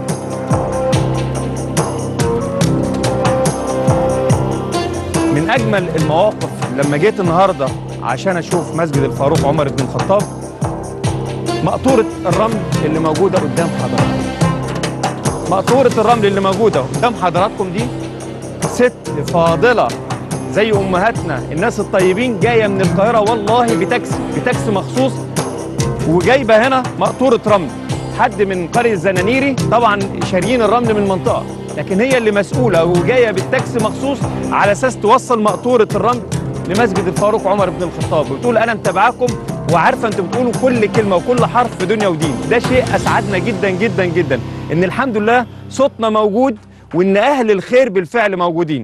S1: من اجمل المواقف لما جيت النهارده عشان اشوف مسجد الفاروق عمر بن الخطاب مقطوره الرمل اللي موجوده قدام حضراتكم مقطوره الرمل اللي موجوده قدام حضراتكم دي ست فاضله زي امهاتنا الناس الطيبين جايه من القاهره والله بتاكسي بتاكسي مخصوص وجايبه هنا مقطوره رمل حد من قريه الزنانيري طبعا شاريين الرمل من المنطقه لكن هي اللي مسؤوله وجايه بالتاكسي مخصوص على اساس توصل مقطوره الرمل لمسجد الفاروق عمر بن الخطاب وبتقول انا متابعاكم وعارفه انتوا بتقولوا كل كلمه وكل حرف في دنيا ودين ده شيء اسعدنا جدا جدا جدا ان الحمد لله صوتنا موجود وان اهل الخير بالفعل موجودين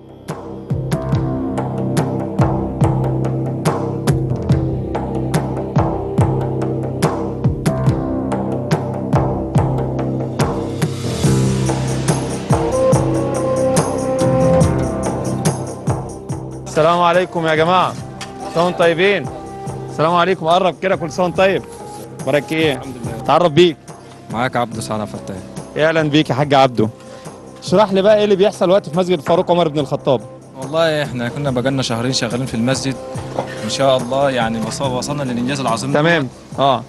S1: السلام عليكم يا جماعه كل سنه وانتم طيبين السلام عليكم قرب كده كل سنه وانت طيب بارك ايه الحمد لله تعرف بيك
S10: معاك عبد سعد فتاح
S1: يا اهلا بيك يا حاج عبده اشرح لي بقى ايه اللي بيحصل دلوقتي في مسجد الفاروق عمر بن الخطاب
S10: والله احنا كنا بقالنا شهرين شغالين في المسجد ان شاء الله يعني وص- وصلنا للانجاز العظيم
S1: تمام اه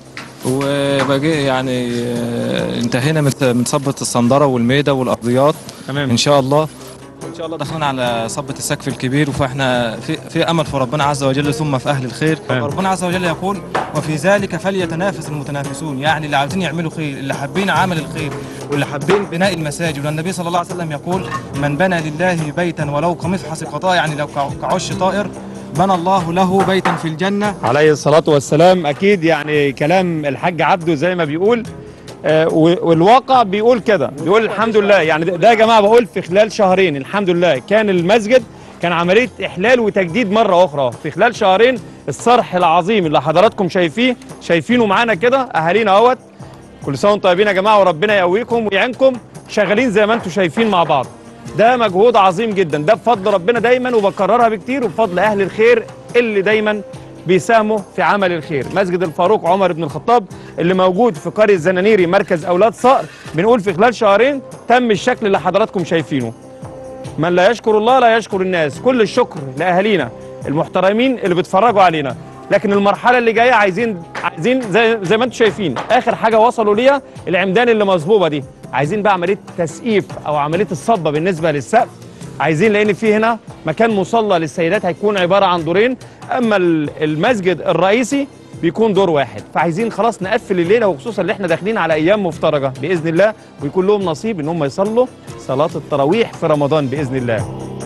S10: وبقي يعني آه، انتهينا من من صبة الصندرة والميدة والارضيات
S1: تمام
S10: ان شاء الله وان شاء الله دخلنا على صبة السقف الكبير فاحنا في في امل في ربنا عز وجل ثم في اهل الخير
S1: تمام.
S10: ربنا عز وجل يقول وفي ذلك فليتنافس المتنافسون يعني اللي عاوزين يعملوا خير اللي حابين عمل الخير واللي حابين بناء المساجد والنبي صلى الله عليه وسلم يقول من بنى لله بيتا ولو كمفحص قطاع يعني لو كع- كعش طائر بنى الله له بيتا في الجنه
S1: عليه الصلاة والسلام أكيد يعني كلام الحاج عبده زي ما بيقول آه، و- والواقع بيقول كده بيقول الحمد لله يعني ده ده يا جماعة بقول في خلال شهرين الحمد لله كان المسجد كان عملية إحلال وتجديد مرة أخرى في خلال شهرين الصرح العظيم اللي حضراتكم شايفيه شايفينه معانا كده أهالينا أهوت كل سنة وانتم طيبين يا جماعة وربنا يقويكم ويعينكم شغالين زي ما انتم شايفين مع بعض ده مجهود عظيم جدا ده بفضل ربنا دايما وبكررها بكتير وبفضل أهل الخير اللي دايما بيساهموا في عمل الخير مسجد الفاروق عمر بن الخطاب اللي موجود في قرية زنانيري مركز أولاد صقر بنقول في خلال شهرين تم الشكل اللي حضراتكم شايفينه من لا يشكر الله لا يشكر الناس كل الشكر لأهالينا المحترمين اللي بيتفرجوا علينا لكن المرحلة اللي جاية عايزين عايزين زي زي ما انتم شايفين آخر حاجة وصلوا ليها العمدان اللي مصبوبة دي عايزين بقى عملية تسقيف أو عملية الصبة بالنسبة للسقف عايزين لان في هنا مكان مصلى للسيدات هيكون عباره عن دورين اما ال- المسجد الرئيسي بيكون دور واحد فعايزين خلاص نقفل الليله وخصوصا اللي احنا داخلين على ايام مفترجه باذن الله ويكون لهم نصيب ان هم يصلوا صلاه التراويح في رمضان باذن الله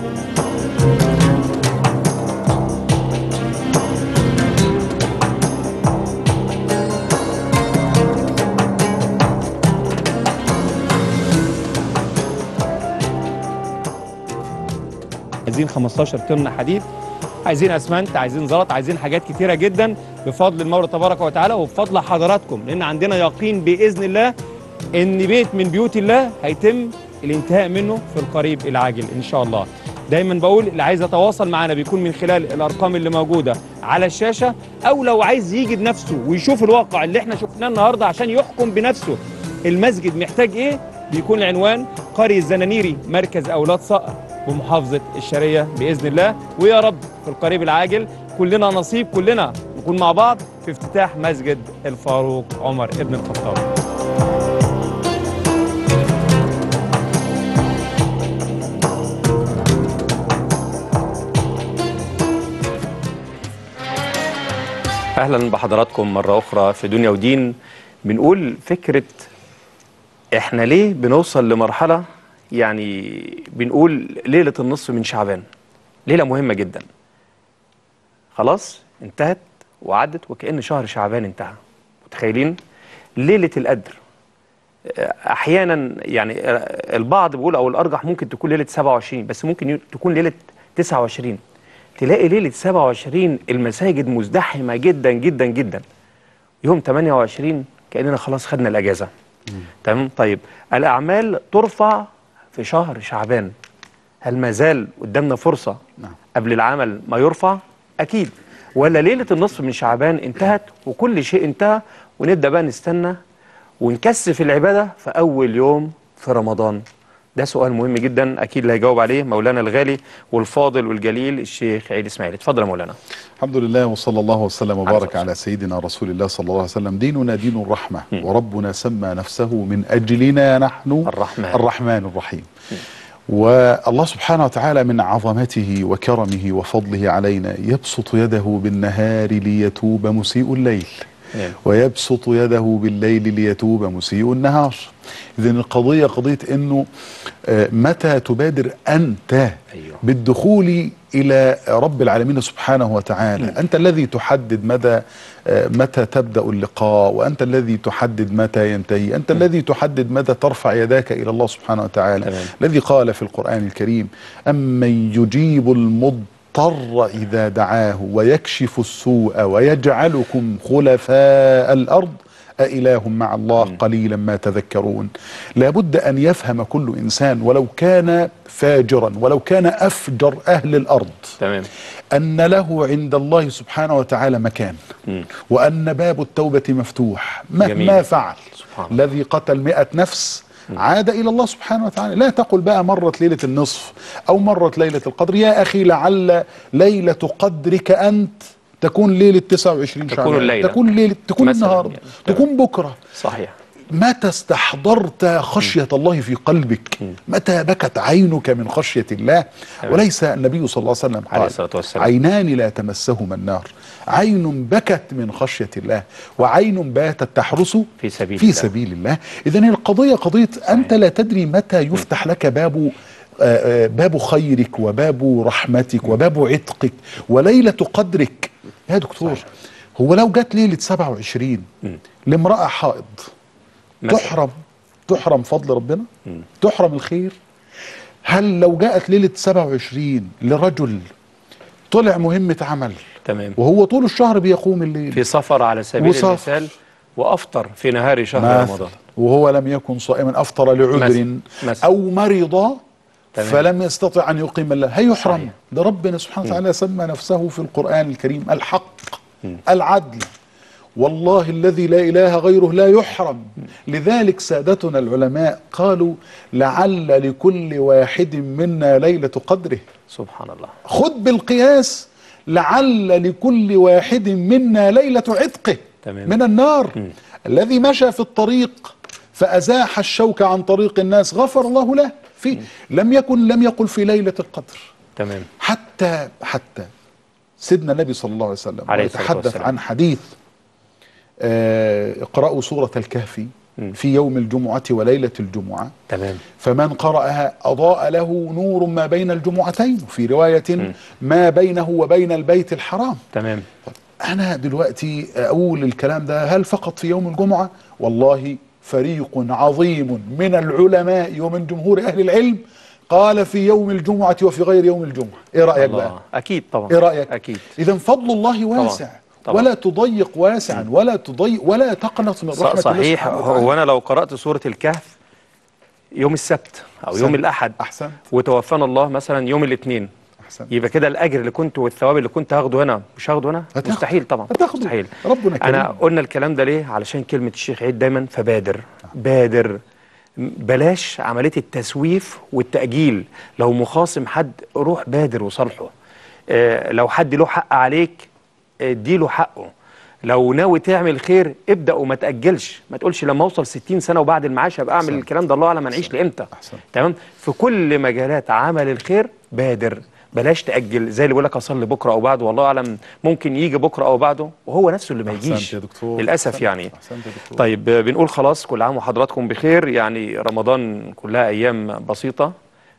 S1: عايزين 15 طن حديد عايزين اسمنت عايزين زلط عايزين حاجات كتيره جدا بفضل المولى تبارك وتعالى وبفضل حضراتكم لان عندنا يقين باذن الله ان بيت من بيوت الله هيتم الانتهاء منه في القريب العاجل ان شاء الله دايما بقول اللي عايز يتواصل معنا بيكون من خلال الارقام اللي موجوده على الشاشه او لو عايز يجي بنفسه ويشوف الواقع اللي احنا شفناه النهارده عشان يحكم بنفسه المسجد محتاج ايه بيكون العنوان قرية الزنانيري مركز اولاد صقر بمحافظه الشرقيه باذن الله ويا رب في القريب العاجل كلنا نصيب كلنا نكون مع بعض في افتتاح مسجد الفاروق عمر ابن الخطاب اهلا بحضراتكم مره اخرى في دنيا ودين بنقول فكره احنا ليه بنوصل لمرحله يعني بنقول ليله النصف من شعبان ليله مهمه جدا خلاص انتهت وعدت وكأن شهر شعبان انتهى متخيلين ليله القدر احيانا يعني البعض بيقول او الارجح ممكن تكون ليله 27 بس ممكن ي- تكون ليله 29 تلاقي ليله 27 المساجد مزدحمه جدا جدا جدا يوم 28 كاننا خلاص خدنا الاجازه تمام طيب الاعمال ترفع في شهر شعبان هل ما زال قدامنا فرصه
S2: نعم.
S1: قبل العمل ما يرفع اكيد ولا ليله النصف من شعبان انتهت وكل شيء انتهى ونبدا بقى نستنى ونكثف العباده في اول يوم في رمضان ده سؤال مهم جدا اكيد اللي هيجاوب عليه مولانا الغالي والفاضل والجليل الشيخ عيد اسماعيل اتفضل يا مولانا
S2: الحمد لله وصلى الله وسلم
S1: عليه
S2: وبارك
S1: الصلاة
S2: على سيدنا رسول الله صلى الله عليه وسلم ديننا دين الرحمة وربنا سمى نفسه من أجلنا نحن
S1: الرحمن
S2: الرحمن الرحيم والله سبحانه وتعالى من عظمته وكرمه وفضله علينا يبسط يده بالنهار ليتوب مسيء الليل
S1: نعم.
S2: ويبسط يده بالليل ليتوب مسيء النهار إذا القضية قضية أنه آه، متى تبادر أنت
S1: أيوه.
S2: بالدخول إلى رب العالمين سبحانه وتعالى أنت الذي تحدد مدى آه، متى تبدأ اللقاء وأنت الذي تحدد متى ينتهي أنت الذي تحدد متى ترفع يداك إلى الله سبحانه وتعالى
S1: تمام.
S2: الذي قال في القرآن الكريم أمن يجيب المضطر إذا دعاه ويكشف السوء ويجعلكم خلفاء الأرض أإله مع الله قليلا ما تذكرون لابد أن يفهم كل إنسان ولو كان فاجرا ولو كان أفجر أهل الأرض
S1: تمام
S2: أن له عند الله سبحانه وتعالى مكان
S1: مم.
S2: وأن باب التوبة مفتوح مهما
S1: جميل.
S2: فعل
S1: سبحان الله.
S2: الذي قتل مئة نفس عاد إلى الله سبحانه وتعالى لا تقل بقى مرت ليلة النصف أو مرت ليلة القدر يا أخي لعل ليلة قدرك أنت تكون ليلة 29
S1: تكون
S2: شعبان
S1: الليلة.
S2: تكون ليلة تكون
S1: مثلاً
S2: النهاردة
S1: يعني. تمام.
S2: تكون بكرة
S1: صحيح
S2: متى استحضرت خشية الله في قلبك متى بكت عينك من خشية الله وليس النبي صلى الله عليه وسلم
S1: عليه
S2: قال
S1: الصلاة والسلام.
S2: عينان لا تمسهما النار عين بكت من خشية الله وعين باتت تحرس
S1: في سبيل
S2: في
S1: الله.
S2: سبيل الله إذا القضية قضية أنت لا تدري متى يفتح لك باب آه، آه، باب خيرك وباب رحمتك وباب عتقك وليلة قدرك يا دكتور هو لو جت ليلة 27 لامرأة حائض
S1: مثلاً.
S2: تحرم تحرم فضل ربنا تحرم الخير هل لو جاءت ليلة 27 لرجل طلع مهمة عمل
S1: تمام
S2: وهو طول الشهر بيقوم الليل
S1: في سفر على سبيل
S2: وسفر.
S1: المثال وافطر في نهار شهر
S2: مثلا.
S1: رمضان
S2: وهو لم يكن صائما افطر لعذر
S1: مثلا. مثلا.
S2: او مرض
S1: تمام.
S2: فلم يستطع ان يقيم الليل هيحرم
S1: صحيح.
S2: ده ربنا سبحانه وتعالى سمى نفسه في القران الكريم الحق العدل والله الذي لا اله غيره لا يحرم لذلك سادتنا العلماء قالوا لعل لكل واحد منا ليله قدره
S1: سبحان الله
S2: خذ بالقياس لعل لكل واحد منا ليلة عتقه
S1: تمام.
S2: من النار الذي مشى في الطريق فأزاح الشوك عن طريق الناس غفر الله له في لم يكن لم يقل في ليلة القدر
S1: تمام
S2: حتى حتى سيدنا النبي صلى الله عليه وسلم
S1: عليه الصلاة
S2: يتحدث
S1: والسلام.
S2: عن حديث آه، اقرأوا سورة الكهف في يوم الجمعة وليلة الجمعة
S1: تمام
S2: فمن قرأها أضاء له نور ما بين الجمعتين في رواية ما بينه وبين البيت الحرام
S1: تمام
S2: أنا دلوقتي أقول الكلام ده هل فقط في يوم الجمعة والله فريق عظيم من العلماء ومن جمهور أهل العلم قال في يوم الجمعة وفي غير يوم الجمعة إيه رأيك بقى
S1: الله اكيد طبعا
S2: إيه رأيك
S1: اكيد
S2: إذا فضل الله واسع
S1: طبعا.
S2: ولا تضيق واسعا ولا تضيق ولا تقنط من
S1: ص-
S2: رحمة الله
S1: صحيح
S2: سبحانه وتعالى.
S1: هو انا لو قرات سوره الكهف يوم السبت او يوم
S2: أحسنت.
S1: الاحد
S2: أحسن
S1: وتوفانا الله مثلا يوم الاثنين
S2: أحسن
S1: يبقى كده الاجر اللي كنت والثواب اللي كنت هاخده هنا مش هاخده هنا
S2: هتاخده.
S1: مستحيل طبعا
S2: هتاخده.
S1: مستحيل
S2: ربنا كريم.
S1: انا قلنا الكلام ده ليه علشان كلمه الشيخ عيد دايما فبادر بادر م- بلاش عمليه التسويف والتاجيل لو مخاصم حد روح بادر وصالحه آه لو حد له حق عليك اديله حقه لو ناوي تعمل خير ابدا وما تاجلش ما تقولش لما اوصل 60 سنه وبعد المعاش ابقى اعمل
S2: أحسن.
S1: الكلام ده الله اعلم هنعيش لامتى
S2: أحسن.
S1: تمام في كل مجالات عمل الخير بادر بلاش تاجل زي اللي بيقول لك اصلي بكره او بعده والله اعلم ممكن يجي بكره او بعده وهو نفسه اللي ما
S2: أحسنت
S1: يجيش
S2: يا دكتور.
S1: للاسف
S2: أحسنت.
S1: يعني
S2: أحسنت يا دكتور.
S1: طيب آه، بنقول خلاص كل عام وحضراتكم بخير يعني رمضان كلها ايام بسيطه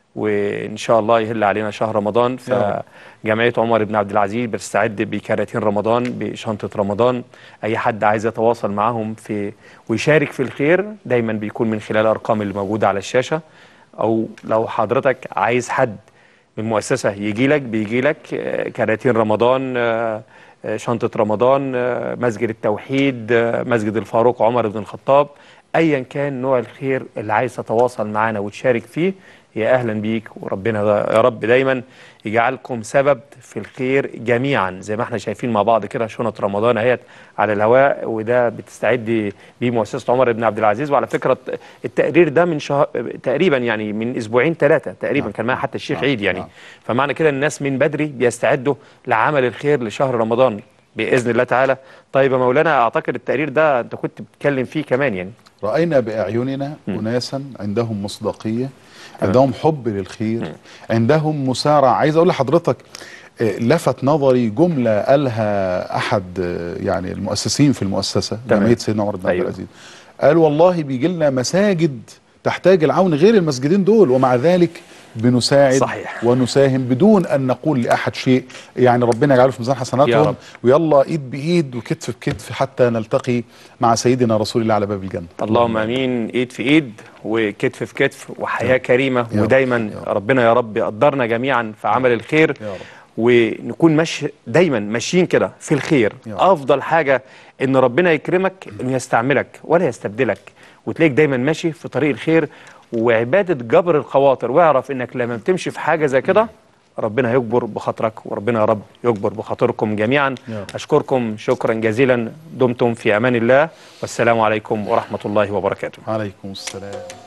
S1: وان شاء الله يهل علينا شهر رمضان
S2: يا
S1: فجمعيه عمر بن عبد العزيز بتستعد بكراتين رمضان بشنطه رمضان اي حد عايز يتواصل معاهم في ويشارك في الخير دايما بيكون من خلال الارقام اللي موجوده على الشاشه او لو حضرتك عايز حد من مؤسسه يجي لك بيجي لك آه، كراتين رمضان آه، آه، شنطه رمضان آه، مسجد التوحيد آه، مسجد الفاروق عمر بن الخطاب ايا كان نوع الخير اللي عايز تتواصل معنا وتشارك فيه يا اهلا بيك وربنا دا- يا رب دايما يجعلكم سبب في الخير جميعا زي ما احنا شايفين مع بعض كده شنط رمضان اهيت على الهواء وده بتستعد بيه مؤسسه عمر بن عبد العزيز وعلى فكره الت- التقرير ده من شهر تقريبا يعني من اسبوعين ثلاثه تقريبا كان معايا حتى الشيخ عيد يعني فمعنى كده الناس من بدري بيستعدوا لعمل الخير لشهر رمضان باذن الله تعالى طيب يا مولانا اعتقد التقرير ده انت كنت بتتكلم فيه كمان يعني
S2: رأينا بأعيننا أناسا عندهم مصداقية عندهم حب للخير عندهم مسارعة عايز أقول لحضرتك آه، لفت نظري جملة قالها أحد آه، يعني المؤسسين في المؤسسة
S1: تمام.
S2: جمعية سيدنا عمر بن عبد
S1: أيوة.
S2: العزيز قال والله بيجي لنا مساجد تحتاج العون غير المسجدين دول ومع ذلك بنساعد
S1: صحيح.
S2: ونساهم بدون ان نقول لاحد شيء يعني ربنا يجعله في ميزان
S1: يا
S2: حسناتهم
S1: رب.
S2: ويلا ايد بايد وكتف بكتف حتى نلتقي مع سيدنا رسول الله على باب الجنه
S1: اللهم امين ايد في ايد وكتف في كتف وحياه كريمه
S2: يا رب.
S1: ودايما
S2: يا رب.
S1: ربنا يا رب يقدرنا جميعا في عمل الخير
S2: يا رب.
S1: ونكون ماشي دايما ماشيين كده في الخير
S2: يا رب.
S1: افضل حاجه ان ربنا يكرمك انه يستعملك ولا يستبدلك وتلاقيك دايما ماشي في طريق الخير وعباده جبر الخواطر واعرف انك لما بتمشي في حاجه زي كده ربنا يجبر بخاطرك وربنا يا رب يجبر بخاطركم جميعا
S2: يا رب.
S1: اشكركم شكرا جزيلا دمتم في امان الله والسلام عليكم ورحمه الله وبركاته
S2: عليكم السلام